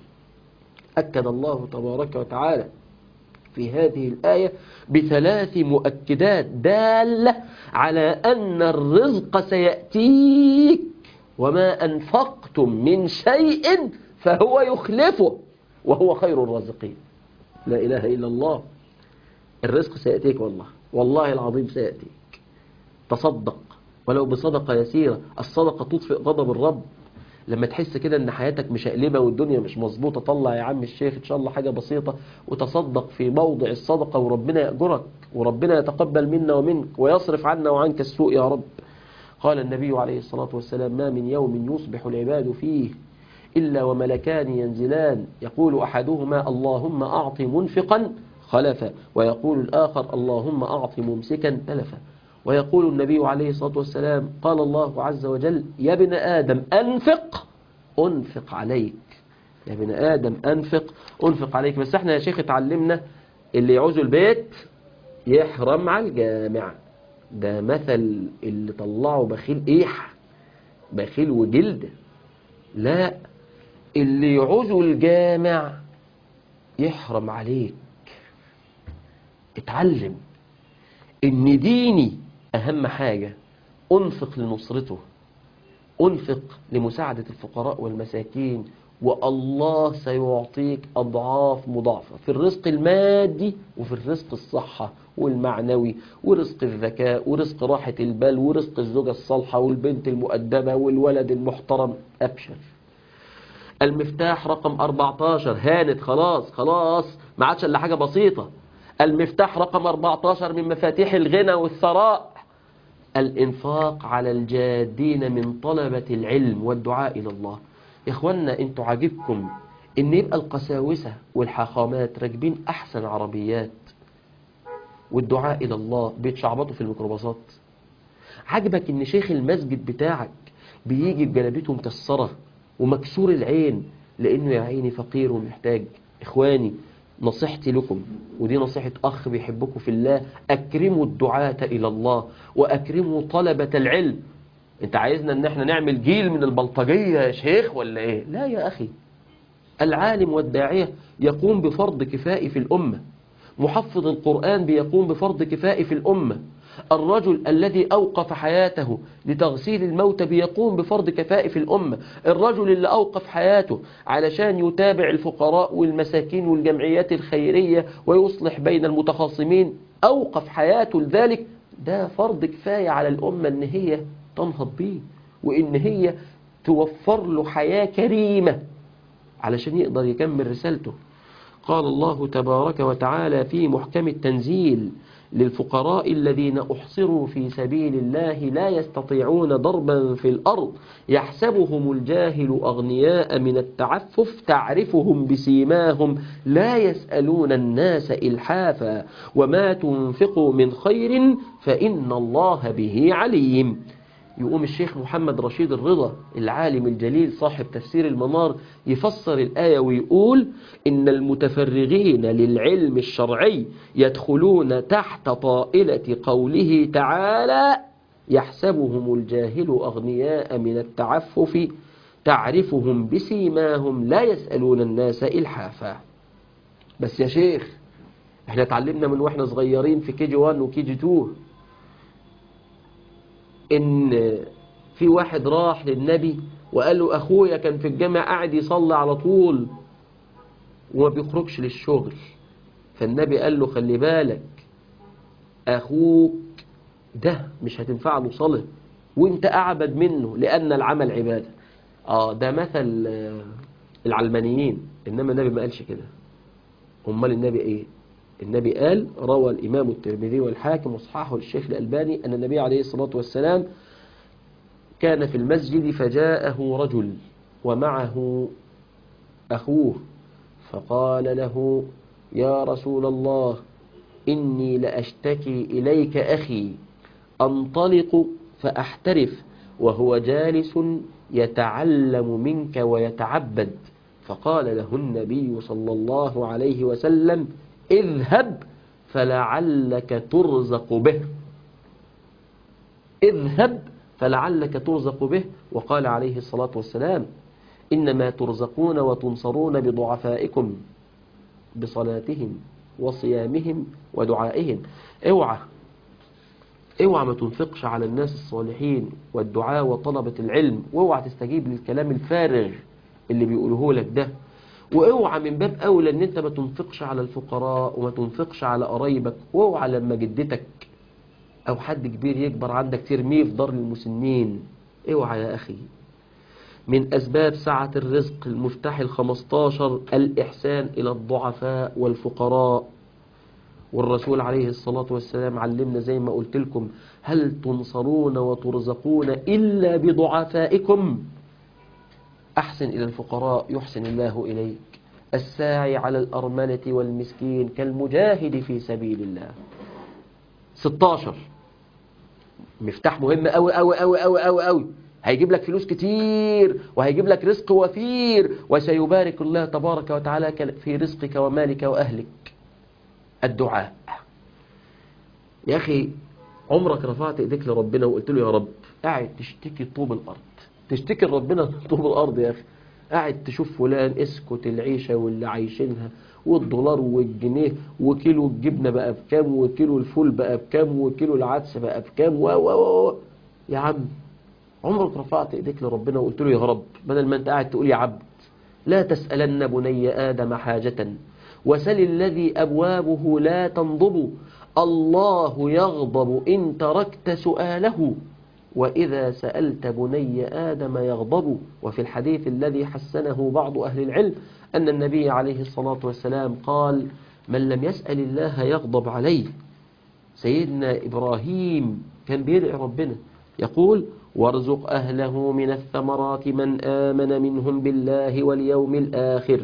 أكد الله تبارك وتعالى في هذه الآية بثلاث مؤكدات دالة على أن الرزق سيأتيك وما أنفقتم من شيء فهو يخلفه وهو خير الرازقين لا إله إلا الله الرزق سيأتيك والله والله العظيم سيأتيك تصدق ولو بصدقة يسيرة الصدقة تطفئ غضب الرب لما تحس كده ان حياتك مشقلبة والدنيا مش مظبوطة طلع يا عم الشيخ ان شاء الله حاجة بسيطة وتصدق في موضع الصدقة وربنا يأجرك وربنا يتقبل منا ومنك ويصرف عنا وعنك السوء يا رب قال النبي عليه الصلاة والسلام ما من يوم يصبح العباد فيه إلا وملكان ينزلان يقول أحدهما اللهم أعط منفقا خلفا ويقول الآخر اللهم أعط ممسكا تلفا ويقول النبي عليه الصلاة والسلام قال الله عز وجل يا ابن آدم أنفق أنفق عليك يا ابن آدم أنفق أنفق عليك بس احنا يا شيخ اتعلمنا اللي يعوز البيت يحرم على الجامع ده مثل اللي طلعه بخيل إيح بخيل وجلد لا اللي يعوزه الجامع يحرم عليك اتعلم ان ديني اهم حاجة انفق لنصرته انفق لمساعدة الفقراء والمساكين والله سيعطيك أضعاف مضاعفة في الرزق المادي وفي الرزق الصحة والمعنوي ورزق الذكاء ورزق راحة البال ورزق الزوجة الصالحة والبنت المؤدبة والولد المحترم أبشر المفتاح رقم 14 هانت خلاص خلاص ما عادش الا حاجة بسيطة المفتاح رقم 14 من مفاتيح الغنى والثراء الإنفاق على الجادين من طلبة العلم والدعاء إلى الله يا إخوانا أنتوا عاجبكم إن يبقى القساوسة والحاخامات راكبين أحسن عربيات والدعاء إلى الله بيتشعبطوا في الميكروباصات عاجبك إن شيخ المسجد بتاعك بيجي بجلابيته مكسرة ومكسور العين لأنه يا عيني فقير ومحتاج إخواني نصيحتي لكم ودي نصيحة أخ بيحبكم في الله أكرموا الدعاة إلى الله وأكرموا طلبة العلم أنت عايزنا أن احنا نعمل جيل من البلطجية يا شيخ ولا إيه لا يا أخي العالم والداعية يقوم بفرض كفائي في الأمة محفظ القرآن بيقوم بفرض كفائي في الأمة الرجل الذي أوقف حياته لتغسيل الموتى بيقوم بفرض كفائي في الأمة الرجل اللي أوقف حياته علشان يتابع الفقراء والمساكين والجمعيات الخيرية ويصلح بين المتخاصمين أوقف حياته لذلك ده فرض كفاية على الأمة إن هي تنهض بيه وإن هي توفر له حياة كريمة علشان يقدر يكمل رسالته قال الله تبارك وتعالى في محكم التنزيل للفقراء الذين أحصروا في سبيل الله لا يستطيعون ضربا في الأرض يحسبهم الجاهل أغنياء من التعفف تعرفهم بسيماهم لا يسألون الناس إلحافا وما تنفقوا من خير فإن الله به عليم يقوم الشيخ محمد رشيد الرضا العالم الجليل صاحب تفسير المنار يفسر الآية ويقول إن المتفرغين للعلم الشرعي يدخلون تحت طائلة قوله تعالى يحسبهم الجاهل أغنياء من التعفف تعرفهم بسيماهم لا يسألون الناس إلحافا بس يا شيخ احنا اتعلمنا من واحنا صغيرين في كي جي 1 وكي جي 2 ان في واحد راح للنبي وقال له اخويا كان في الجامع قاعد يصلي على طول وما بيخرجش للشغل فالنبي قال له خلي بالك اخوك ده مش هتنفع له صلاة وانت اعبد منه لان العمل عبادة اه ده مثل آه، العلمانيين انما النبي ما قالش كده امال النبي ايه النبي قال روى الإمام الترمذي والحاكم وصححه الشيخ الألباني أن النبي عليه الصلاة والسلام كان في المسجد فجاءه رجل ومعه أخوه فقال له يا رسول الله إني لأشتكي إليك أخي أنطلق فأحترف وهو جالس يتعلم منك ويتعبد فقال له النبي صلى الله عليه وسلم اذهب فلعلك ترزق به اذهب فلعلك ترزق به وقال عليه الصلاة والسلام إنما ترزقون وتنصرون بضعفائكم بصلاتهم وصيامهم ودعائهم اوعى اوعى ما تنفقش على الناس الصالحين والدعاء وطلبة العلم واوعى تستجيب للكلام الفارغ اللي بيقوله لك ده واوعى من باب اولى ان انت ما تنفقش على الفقراء وما تنفقش على قرايبك واوعى لما جدتك او حد كبير يكبر عندك ترميه في دار المسنين اوعى يا اخي من اسباب سعة الرزق المفتاح الخمستاشر الاحسان الى الضعفاء والفقراء والرسول عليه الصلاة والسلام علمنا زي ما قلت لكم هل تنصرون وترزقون إلا بضعفائكم أحسن إلى الفقراء يحسن الله إليك الساعي على الأرملة والمسكين كالمجاهد في سبيل الله 16 مفتاح مهم أوي أوي أوي أوي أوي أوي هيجيب لك فلوس كتير وهيجيب لك رزق وفير وسيبارك الله تبارك وتعالى في رزقك ومالك وأهلك الدعاء يا أخي عمرك رفعت ايديك لربنا وقلت له يا رب قاعد تشتكي طوب الأرض تشتكي لربنا طوب الأرض يا أخي قاعد تشوف فلان اسكت العيشة واللي عايشينها والدولار والجنيه وكيلو الجبنة بقى بكام وكيلو الفول بقى بكام وكيلو العدس بقى بكام و و و يا عم عمرك رفعت ايديك لربنا وقلت له يا رب بدل ما انت قاعد تقول يا عبد لا تسألن بني آدم حاجة وسل الذي أبوابه لا تنضب الله يغضب إن تركت سؤاله وإذا سألت بني آدم يغضب وفي الحديث الذي حسنه بعض أهل العلم أن النبي عليه الصلاة والسلام قال من لم يسأل الله يغضب عليه سيدنا إبراهيم كان بيدعي ربنا يقول وارزق أهله من الثمرات من آمن منهم بالله واليوم الآخر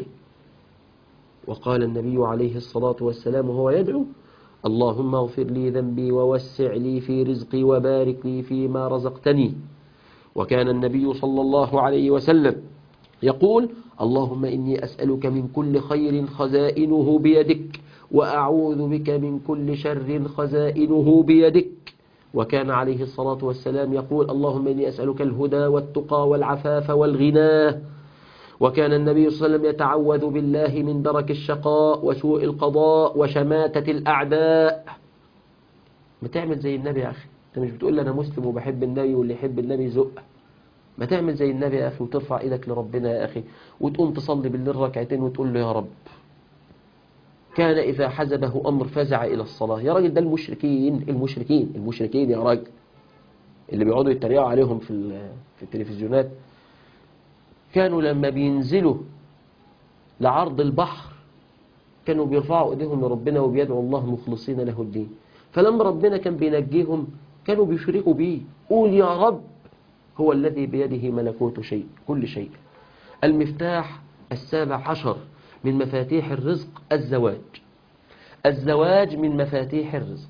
وقال النبي عليه الصلاة والسلام وهو يدعو اللهم اغفر لي ذنبي ووسع لي في رزقي وبارك لي فيما رزقتني وكان النبي صلى الله عليه وسلم يقول اللهم إني أسألك من كل خير خزائنه بيدك وأعوذ بك من كل شر خزائنه بيدك وكان عليه الصلاة والسلام يقول اللهم إني أسألك الهدى والتقى والعفاف والغنى وكان النبي صلى الله عليه وسلم يتعوذ بالله من درك الشقاء وسوء القضاء وشماتة الأعداء ما تعمل زي النبي يا أخي أنت مش بتقول لي أنا مسلم وبحب النبي واللي يحب النبي يزق ما تعمل زي النبي يا أخي وترفع إيدك لربنا يا أخي وتقوم تصلي بالليل ركعتين وتقول له يا رب كان إذا حزبه أمر فزع إلى الصلاة يا راجل ده المشركين المشركين المشركين يا راجل اللي بيقعدوا يتريقوا عليهم في ال- في التلفزيونات كانوا لما بينزلوا لعرض البحر كانوا بيرفعوا ايديهم لربنا وبيدعوا الله مخلصين له الدين فلما ربنا كان بينجيهم كانوا بيشركوا بيه قول يا رب هو الذي بيده ملكوت شيء كل شيء المفتاح السابع عشر من مفاتيح الرزق الزواج الزواج من مفاتيح الرزق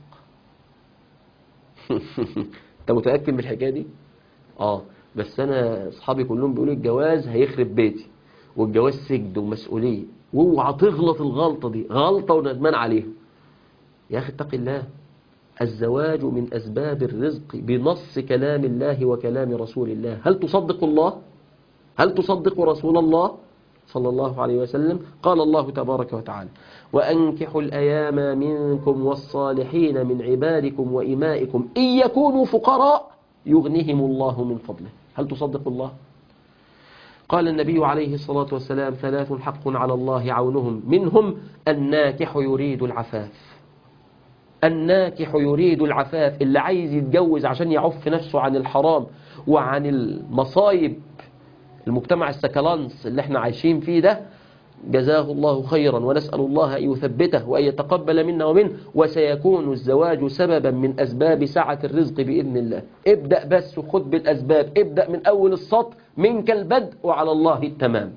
انت متأكد من الحكاية دي اه بس انا اصحابي كلهم بيقولوا الجواز هيخرب بيتي والجواز سجن ومسؤولية واوعى تغلط الغلطة دي غلطة وندمان عليها يا اخي اتق الله الزواج من أسباب الرزق بنص كلام الله وكلام رسول الله هل تصدق الله؟ هل تصدق رسول الله؟ صلى الله عليه وسلم قال الله تبارك وتعالى وأنكحوا الأيام منكم والصالحين من عبادكم وإمائكم إن يكونوا فقراء يغنيهم الله من فضله هل تصدق الله؟ قال النبي عليه الصلاة والسلام ثلاث حق على الله عونهم منهم الناكح يريد العفاف الناكح يريد العفاف اللي عايز يتجوز عشان يعف نفسه عن الحرام وعن المصايب المجتمع السكالانس اللي احنا عايشين فيه ده جزاه الله خيرا ونسأل الله أن يثبته وأن يتقبل منا ومنه وسيكون الزواج سببا من أسباب سعة الرزق بإذن الله ابدأ بس وخد بالأسباب ابدأ من أول السطر منك البدء وعلى الله التمام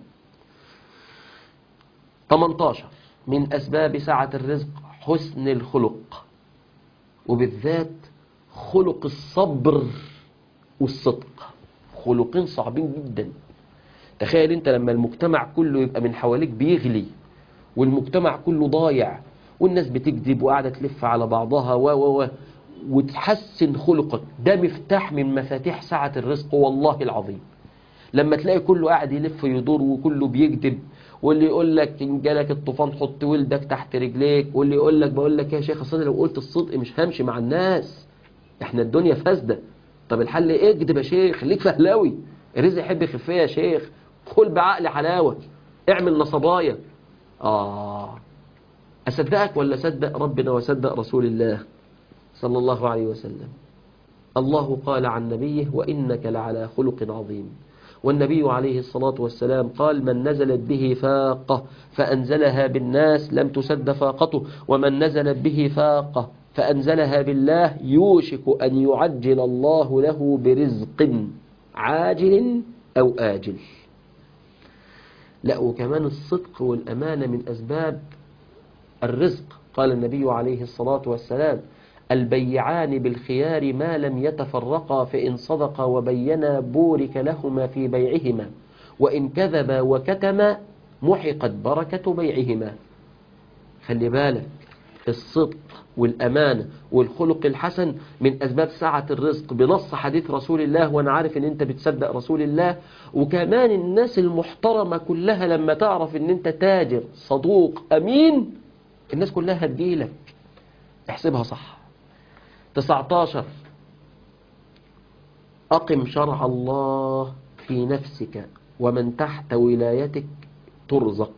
18 من أسباب سعة الرزق حسن الخلق وبالذات خلق الصبر والصدق خلقين صعبين جدا تخيل انت لما المجتمع كله يبقى من حواليك بيغلي والمجتمع كله ضايع والناس بتكذب وقاعدة تلف على بعضها و و و وتحسن خلقك ده مفتاح من مفاتيح سعة الرزق والله العظيم لما تلاقي كله قاعد يلف يدور وكله بيكذب واللي يقول لك ان جالك الطوفان حط ولدك تحت رجليك واللي يقول لك بقول لك يا شيخ اصل لو قلت الصدق مش همشي مع الناس احنا الدنيا فاسده طب الحل ايه اكذب يا شيخ خليك فهلاوي الرزق يحب خفيه يا شيخ كل بعقل حلاوه اعمل نصبايا اه اصدقك ولا اصدق ربنا واصدق رسول الله صلى الله عليه وسلم الله قال عن نبيه وانك لعلى خلق عظيم والنبي عليه الصلاة والسلام قال من نزلت به فاقة فأنزلها بالناس لم تسد فاقته ومن نزلت به فاقة فأنزلها بالله يوشك أن يعجل الله له برزق عاجل أو آجل لا وكمان الصدق والأمانة من أسباب الرزق قال النبي عليه الصلاة والسلام البيعان بالخيار ما لم يتفرقا فإن صدقا وبينا بورك لهما في بيعهما وإن كذبا وكتما محقت بركة بيعهما خلي بالك الصدق والأمانة والخلق الحسن من أسباب سعة الرزق بنص حديث رسول الله وأنا عارف أن أنت بتصدق رسول الله وكمان الناس المحترمة كلها لما تعرف أن أنت تاجر صدوق أمين الناس كلها هتجيلك احسبها صح 19 أقم شرع الله في نفسك ومن تحت ولايتك ترزق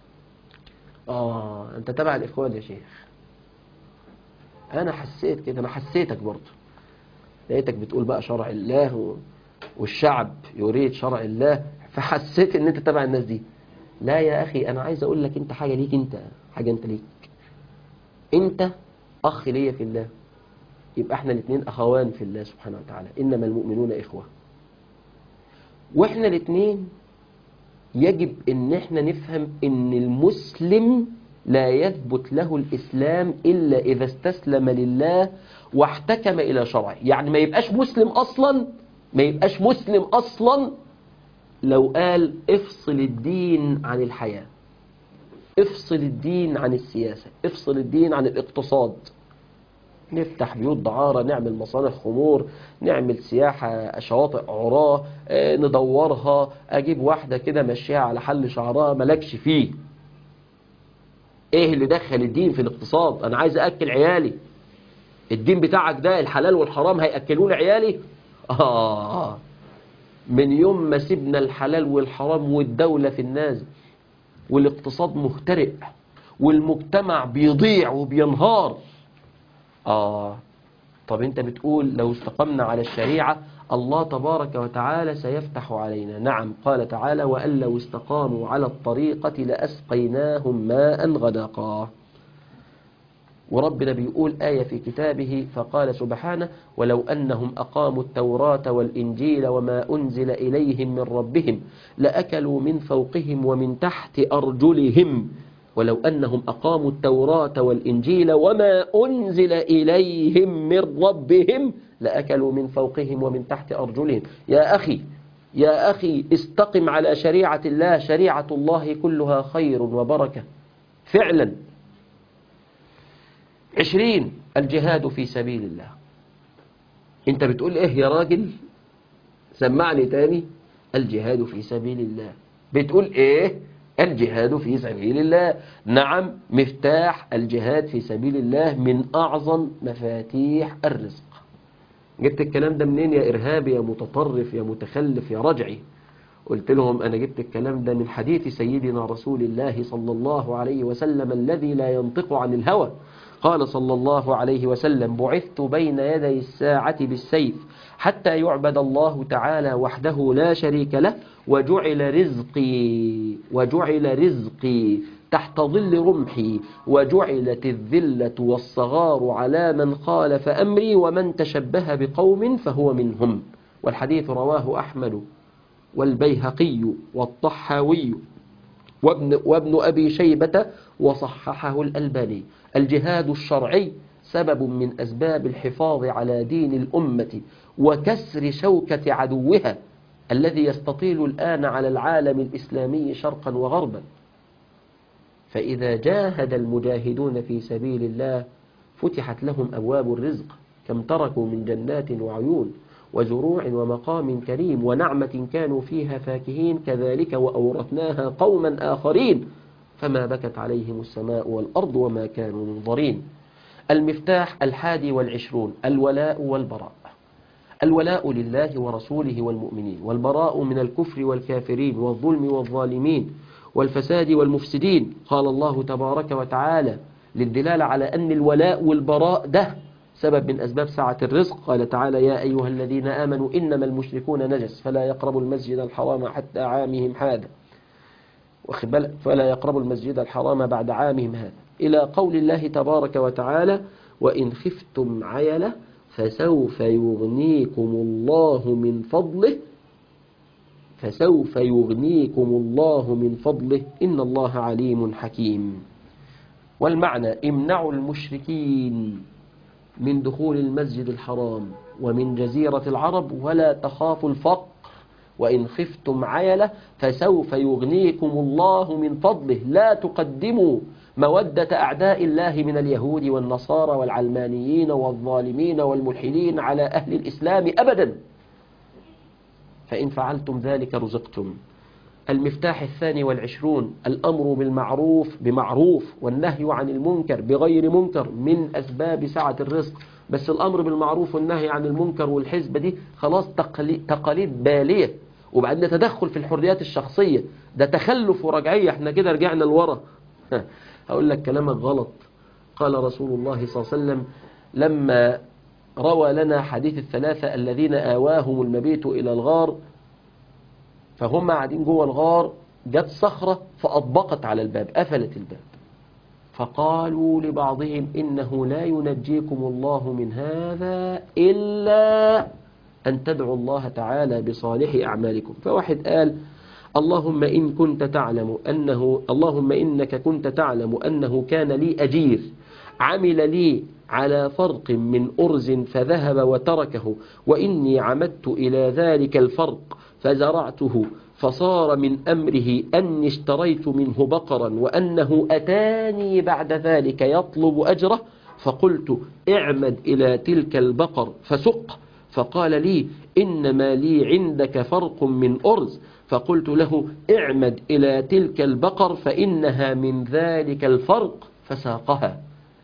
آه أنت تبع الإخوان يا شيخ أنا حسيت كده أنا حسيتك برضه لقيتك بتقول بقى شرع الله و... والشعب يريد شرع الله فحسيت ان انت تبع الناس دي لا يا اخي انا عايز اقول لك انت حاجة ليك انت حاجة انت ليك انت اخ ليا في الله يبقى احنا الاثنين اخوان في الله سبحانه وتعالى انما المؤمنون اخوة واحنا الاثنين يجب ان احنا نفهم ان المسلم لا يثبت له الاسلام الا اذا استسلم لله واحتكم الى شرعه يعني ما يبقاش مسلم اصلا ما يبقاش مسلم اصلا لو قال افصل الدين عن الحياة افصل الدين عن السياسة افصل الدين عن الاقتصاد نفتح بيوت دعارة نعمل مصانع خمور نعمل سياحة شواطئ عراه اه ندورها اجيب واحدة كده مشيها على حل شعرها ملكش فيه ايه اللي دخل الدين في الاقتصاد انا عايز اكل عيالي الدين بتاعك ده الحلال والحرام هيأكلون عيالي آه من يوم ما سيبنا الحلال والحرام والدولة في النازل والاقتصاد مهترئ والمجتمع بيضيع وبينهار آه طب انت بتقول لو استقمنا على الشريعة الله تبارك وتعالى سيفتح علينا نعم قال تعالى وأن لو استقاموا على الطريقة لأسقيناهم ماء غدقا وربنا بيقول آية في كتابه فقال سبحانه ولو أنهم أقاموا التوراة والإنجيل وما أنزل إليهم من ربهم لأكلوا من فوقهم ومن تحت أرجلهم ولو أنهم أقاموا التوراة والإنجيل وما أنزل إليهم من ربهم لأكلوا من فوقهم ومن تحت أرجلهم يا أخي يا أخي استقم على شريعة الله شريعة الله كلها خير وبركة فعلا عشرين الجهاد في سبيل الله انت بتقول ايه يا راجل سمعني تاني الجهاد في سبيل الله بتقول ايه الجهاد في سبيل الله نعم مفتاح الجهاد في سبيل الله من أعظم مفاتيح الرزق جبت الكلام ده منين يا إرهابي يا متطرف يا متخلف يا رجعي قلت لهم أنا جبت الكلام ده من حديث سيدنا رسول الله صلى الله عليه وسلم الذي لا ينطق عن الهوى قال صلى الله عليه وسلم بعثت بين يدي الساعة بالسيف حتى يعبد الله تعالى وحده لا شريك له وجعل رزقي وجعل رزقي تحت ظل رمحي وجعلت الذلة والصغار على من خالف أمري ومن تشبه بقوم فهو منهم والحديث رواه أحمد والبيهقي والطحاوي وابن, وابن أبي شيبة وصححه الألباني الجهاد الشرعي سبب من أسباب الحفاظ على دين الأمة وكسر شوكة عدوها الذي يستطيل الآن على العالم الإسلامي شرقا وغربا فإذا جاهد المجاهدون في سبيل الله فتحت لهم أبواب الرزق كم تركوا من جنات وعيون وزروع ومقام كريم ونعمة كانوا فيها فاكهين كذلك وأورثناها قوما آخرين فما بكت عليهم السماء والأرض وما كانوا منظرين المفتاح الحادي والعشرون الولاء والبراء الولاء لله ورسوله والمؤمنين والبراء من الكفر والكافرين والظلم والظالمين والفساد والمفسدين قال الله تبارك وتعالى للدلالة على أن الولاء والبراء ده سبب من أسباب سعة الرزق قال تعالى يا أيها الذين آمنوا إنما المشركون نجس فلا يقربوا المسجد الحرام حتى عامهم هذا فلا يقربوا المسجد الحرام بعد عامهم هذا إلى قول الله تبارك وتعالى وإن خفتم عيلة فسوف يغنيكم الله من فضله فسوف يغنيكم الله من فضله إن الله عليم حكيم والمعنى امنعوا المشركين من دخول المسجد الحرام ومن جزيرة العرب ولا تخافوا الفقر وإن خفتم عيلة فسوف يغنيكم الله من فضله لا تقدموا مودة أعداء الله من اليهود والنصارى والعلمانيين والظالمين والملحدين على أهل الإسلام أبدا فإن فعلتم ذلك رزقتم المفتاح الثاني والعشرون الأمر بالمعروف بمعروف والنهي عن المنكر بغير منكر من أسباب سعة الرزق بس الأمر بالمعروف والنهي عن المنكر والحزبة دي خلاص تقاليد بالية وبعدين تدخل في الحريات الشخصية ده تخلف ورجعية احنا كده رجعنا لورا هقول لك كلامك غلط قال رسول الله صلى الله عليه وسلم لما روى لنا حديث الثلاثة الذين آواهم المبيت إلى الغار فهم قاعدين جوه الغار جت صخرة فأطبقت على الباب قفلت الباب فقالوا لبعضهم إنه لا ينجيكم الله من هذا إلا أن تدعوا الله تعالى بصالح أعمالكم فواحد قال اللهم إن كنت تعلم أنه اللهم إنك كنت تعلم أنه كان لي أجير عمل لي على فرق من أرز فذهب وتركه وإني عمدت إلى ذلك الفرق فزرعته فصار من أمره أني اشتريت منه بقرا وأنه أتاني بعد ذلك يطلب أجره فقلت اعمد إلى تلك البقر فسق فقال لي إنما لي عندك فرق من أرز فقلت له اعمد إلى تلك البقر فإنها من ذلك الفرق فساقها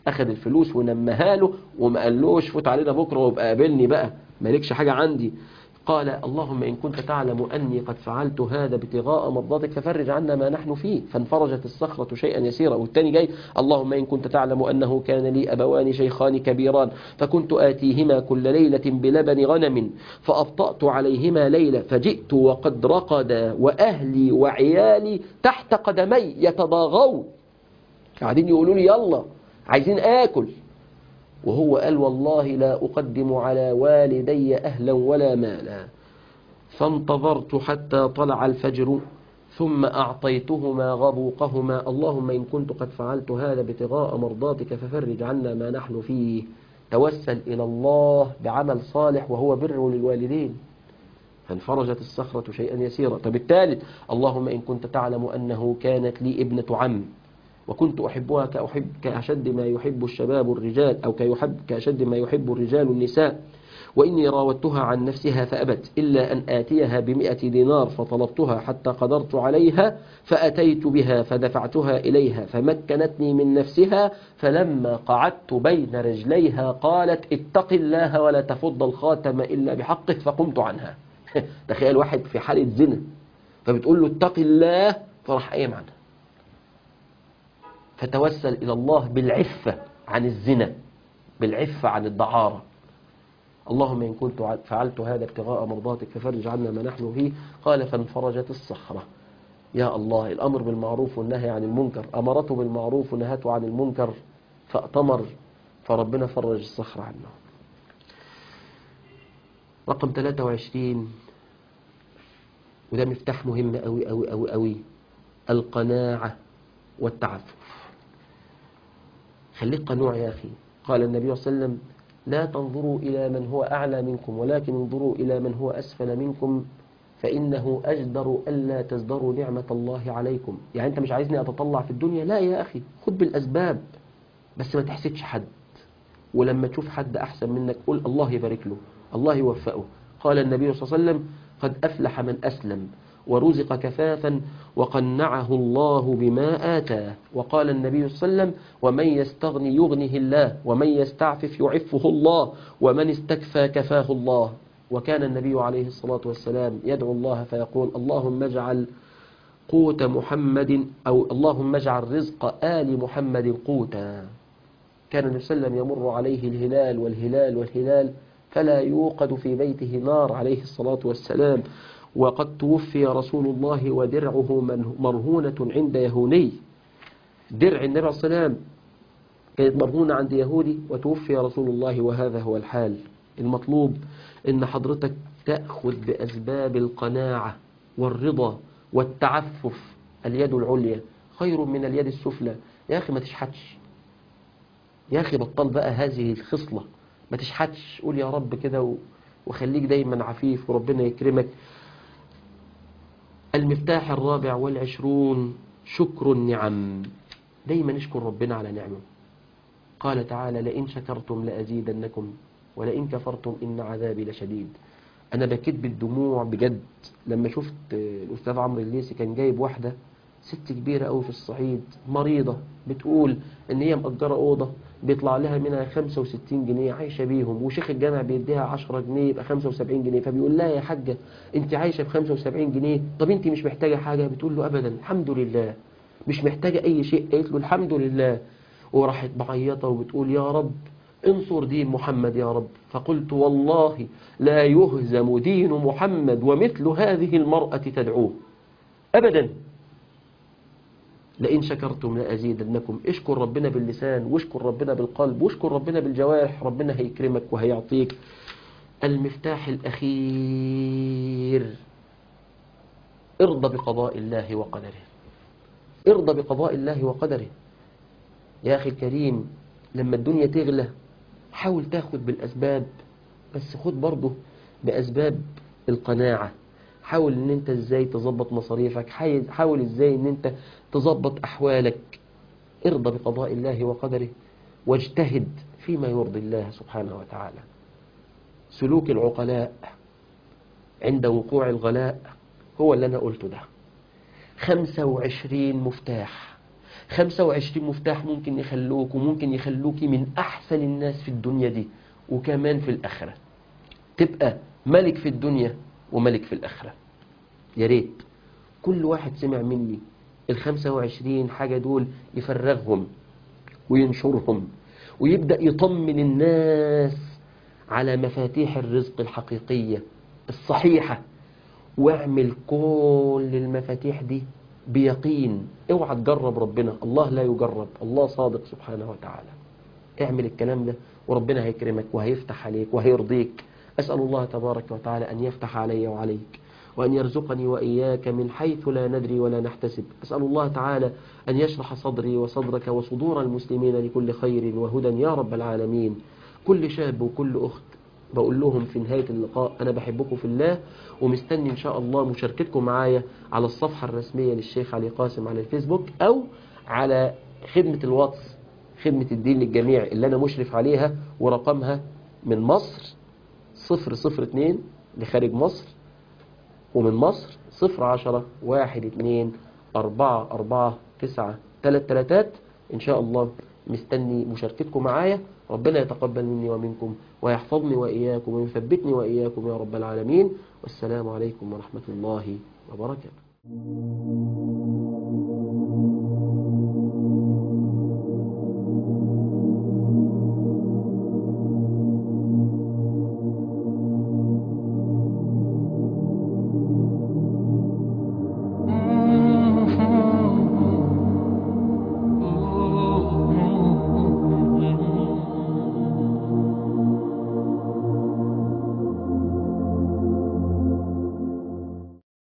أخذ الفلوس ونمها له وما قالوش فوت علينا بكرة وابقى قابلني بقى مالكش حاجة عندي قال اللهم إن كنت تعلم أني قد فعلت هذا ابتغاء مرضاتك ففرج عنا ما نحن فيه فانفرجت الصخرة شيئا يسيرا والتاني جاي اللهم إن كنت تعلم أنه كان لي أبوان شيخان كبيران فكنت آتيهما كل ليلة بلبن غنم فأبطأت عليهما ليلة فجئت وقد رقد وأهلي وعيالي تحت قدمي يتضاغون قاعدين يقولوا لي يلا عايزين آكل وهو قال والله لا أقدم على والدي أهلا ولا مالا فانتظرت حتى طلع الفجر ثم أعطيتهما غبوقهما اللهم إن كنت قد فعلت هذا ابتغاء مرضاتك ففرج عنا ما نحن فيه توسل إلى الله بعمل صالح وهو بر للوالدين فانفرجت الصخرة شيئا يسيرا طب الثالث اللهم إن كنت تعلم أنه كانت لي ابنة عم وكنت أحبها كأحب كأشد ما يحب الشباب الرجال أو كيحب كأشد ما يحب الرجال النساء وإني راودتها عن نفسها فأبت إلا أن آتيها بمئة دينار فطلبتها حتى قدرت عليها فأتيت بها فدفعتها إليها فمكنتني من نفسها فلما قعدت بين رجليها قالت اتق الله ولا تفض الخاتم إلا بحقه فقمت عنها تخيل واحد في حالة زنا فبتقول له اتق الله فراح قايم عنها فتوسل إلى الله بالعفة عن الزنا بالعفة عن الدعارة اللهم إن كنت فعلت هذا ابتغاء مرضاتك ففرج عنا ما نحن فيه قال فانفرجت الصخرة يا الله الأمر بالمعروف والنهي عن المنكر أمرته بالمعروف ونهته عن المنكر فأتمر فربنا فرج الصخرة عنه رقم 23 وده مفتاح مهم أوي أوي أوي أوي القناعة والتعفف خليك قنوع يا أخي قال النبي صلى الله عليه وسلم لا تنظروا إلى من هو أعلى منكم ولكن انظروا إلى من هو أسفل منكم فإنه أجدر ألا تزدروا نعمة الله عليكم يعني أنت مش عايزني أتطلع في الدنيا لا يا أخي خد بالأسباب بس ما تحسدش حد ولما تشوف حد أحسن منك قول الله يبارك له الله يوفقه قال النبي صلى الله عليه وسلم قد أفلح من أسلم ورزق كفافا وقنعه الله بما آتاه وقال النبي صلى الله عليه وسلم ومن يستغني يغنه الله ومن يستعفف يعفه الله ومن استكفى كفاه الله وكان النبي عليه الصلاة والسلام يدعو الله فيقول اللهم اجعل قوت محمد أو اللهم اجعل رزق آل محمد قوتا كان النبي صلى الله عليه وسلم يمر عليه الهلال والهلال والهلال فلا يوقد في بيته نار عليه الصلاة والسلام وقد توفي رسول الله ودرعه مرهونة عند يهوني درع النبي عليه السلام كانت مرهونة عند يهودي وتوفي رسول الله وهذا هو الحال المطلوب ان حضرتك تأخذ بأسباب القناعة والرضا والتعفف اليد العليا خير من اليد السفلى يا أخي ما تشحتش يا أخي بطل بقى هذه الخصلة ما تشحتش قول يا رب كده وخليك دايما عفيف وربنا يكرمك المفتاح الرابع والعشرون شكر النعم دايما نشكر ربنا على نعمه قال تعالى لئن شكرتم لأزيدنكم ولئن كفرتم إن عذابي لشديد أنا بكيت بالدموع بجد لما شفت الأستاذ عمرو الليسي كان جايب واحدة ست كبيرة قوي في الصعيد مريضة بتقول إن هي مأجرة أوضة بيطلع لها منها 65 جنيه عايشة بيهم وشيخ الجامع بيديها 10 جنيه يبقى 75 جنيه فبيقول لها يا حاجة انت عايشة ب 75 جنيه طب انت مش محتاجة حاجة بتقول له ابدا الحمد لله مش محتاجة اي شيء قالت له الحمد لله وراحت معيطة وبتقول يا رب انصر دين محمد يا رب فقلت والله لا يهزم دين محمد ومثل هذه المرأة تدعوه ابدا لئن شكرتم لأزيدنكم اشكر ربنا باللسان واشكر ربنا بالقلب واشكر ربنا بالجوارح ربنا هيكرمك وهيعطيك المفتاح الأخير ارضى بقضاء الله وقدره ارضى بقضاء الله وقدره يا أخي الكريم لما الدنيا تغلى حاول تاخد بالأسباب بس خد برضه بأسباب القناعة حاول ان انت ازاي تظبط مصاريفك حاول ازاي ان انت تظبط احوالك ارضى بقضاء الله وقدره واجتهد فيما يرضي الله سبحانه وتعالى سلوك العقلاء عند وقوع الغلاء هو اللي انا قلته ده 25 مفتاح 25 مفتاح ممكن يخلوك وممكن يخلوك من أحسن الناس في الدنيا دي وكمان في الآخرة تبقى ملك في الدنيا وملك في الآخرة يا ريت كل واحد سمع مني ال 25 حاجة دول يفرغهم وينشرهم ويبدأ يطمن الناس على مفاتيح الرزق الحقيقية الصحيحة واعمل كل المفاتيح دي بيقين اوعى تجرب ربنا الله لا يجرب الله صادق سبحانه وتعالى اعمل الكلام ده وربنا هيكرمك وهيفتح عليك وهيرضيك أسأل الله تبارك وتعالى أن يفتح علي وعليك وأن يرزقني وإياك من حيث لا ندري ولا نحتسب أسأل الله تعالى أن يشرح صدري وصدرك وصدور المسلمين لكل خير وهدى يا رب العالمين كل شاب وكل أخت بقول لهم في نهاية اللقاء أنا بحبكم في الله ومستني إن شاء الله مشاركتكم معايا على الصفحة الرسمية للشيخ علي قاسم على الفيسبوك أو على خدمة الواتس خدمة الدين للجميع اللي أنا مشرف عليها ورقمها من مصر 002 لخارج مصر ومن مصر 010 1 2 4 4 9 3 تلاتات إن شاء الله مستني مشاركتكم معايا ربنا يتقبل مني ومنكم ويحفظني وإياكم ويثبتني وإياكم يا رب العالمين والسلام عليكم ورحمة الله وبركاته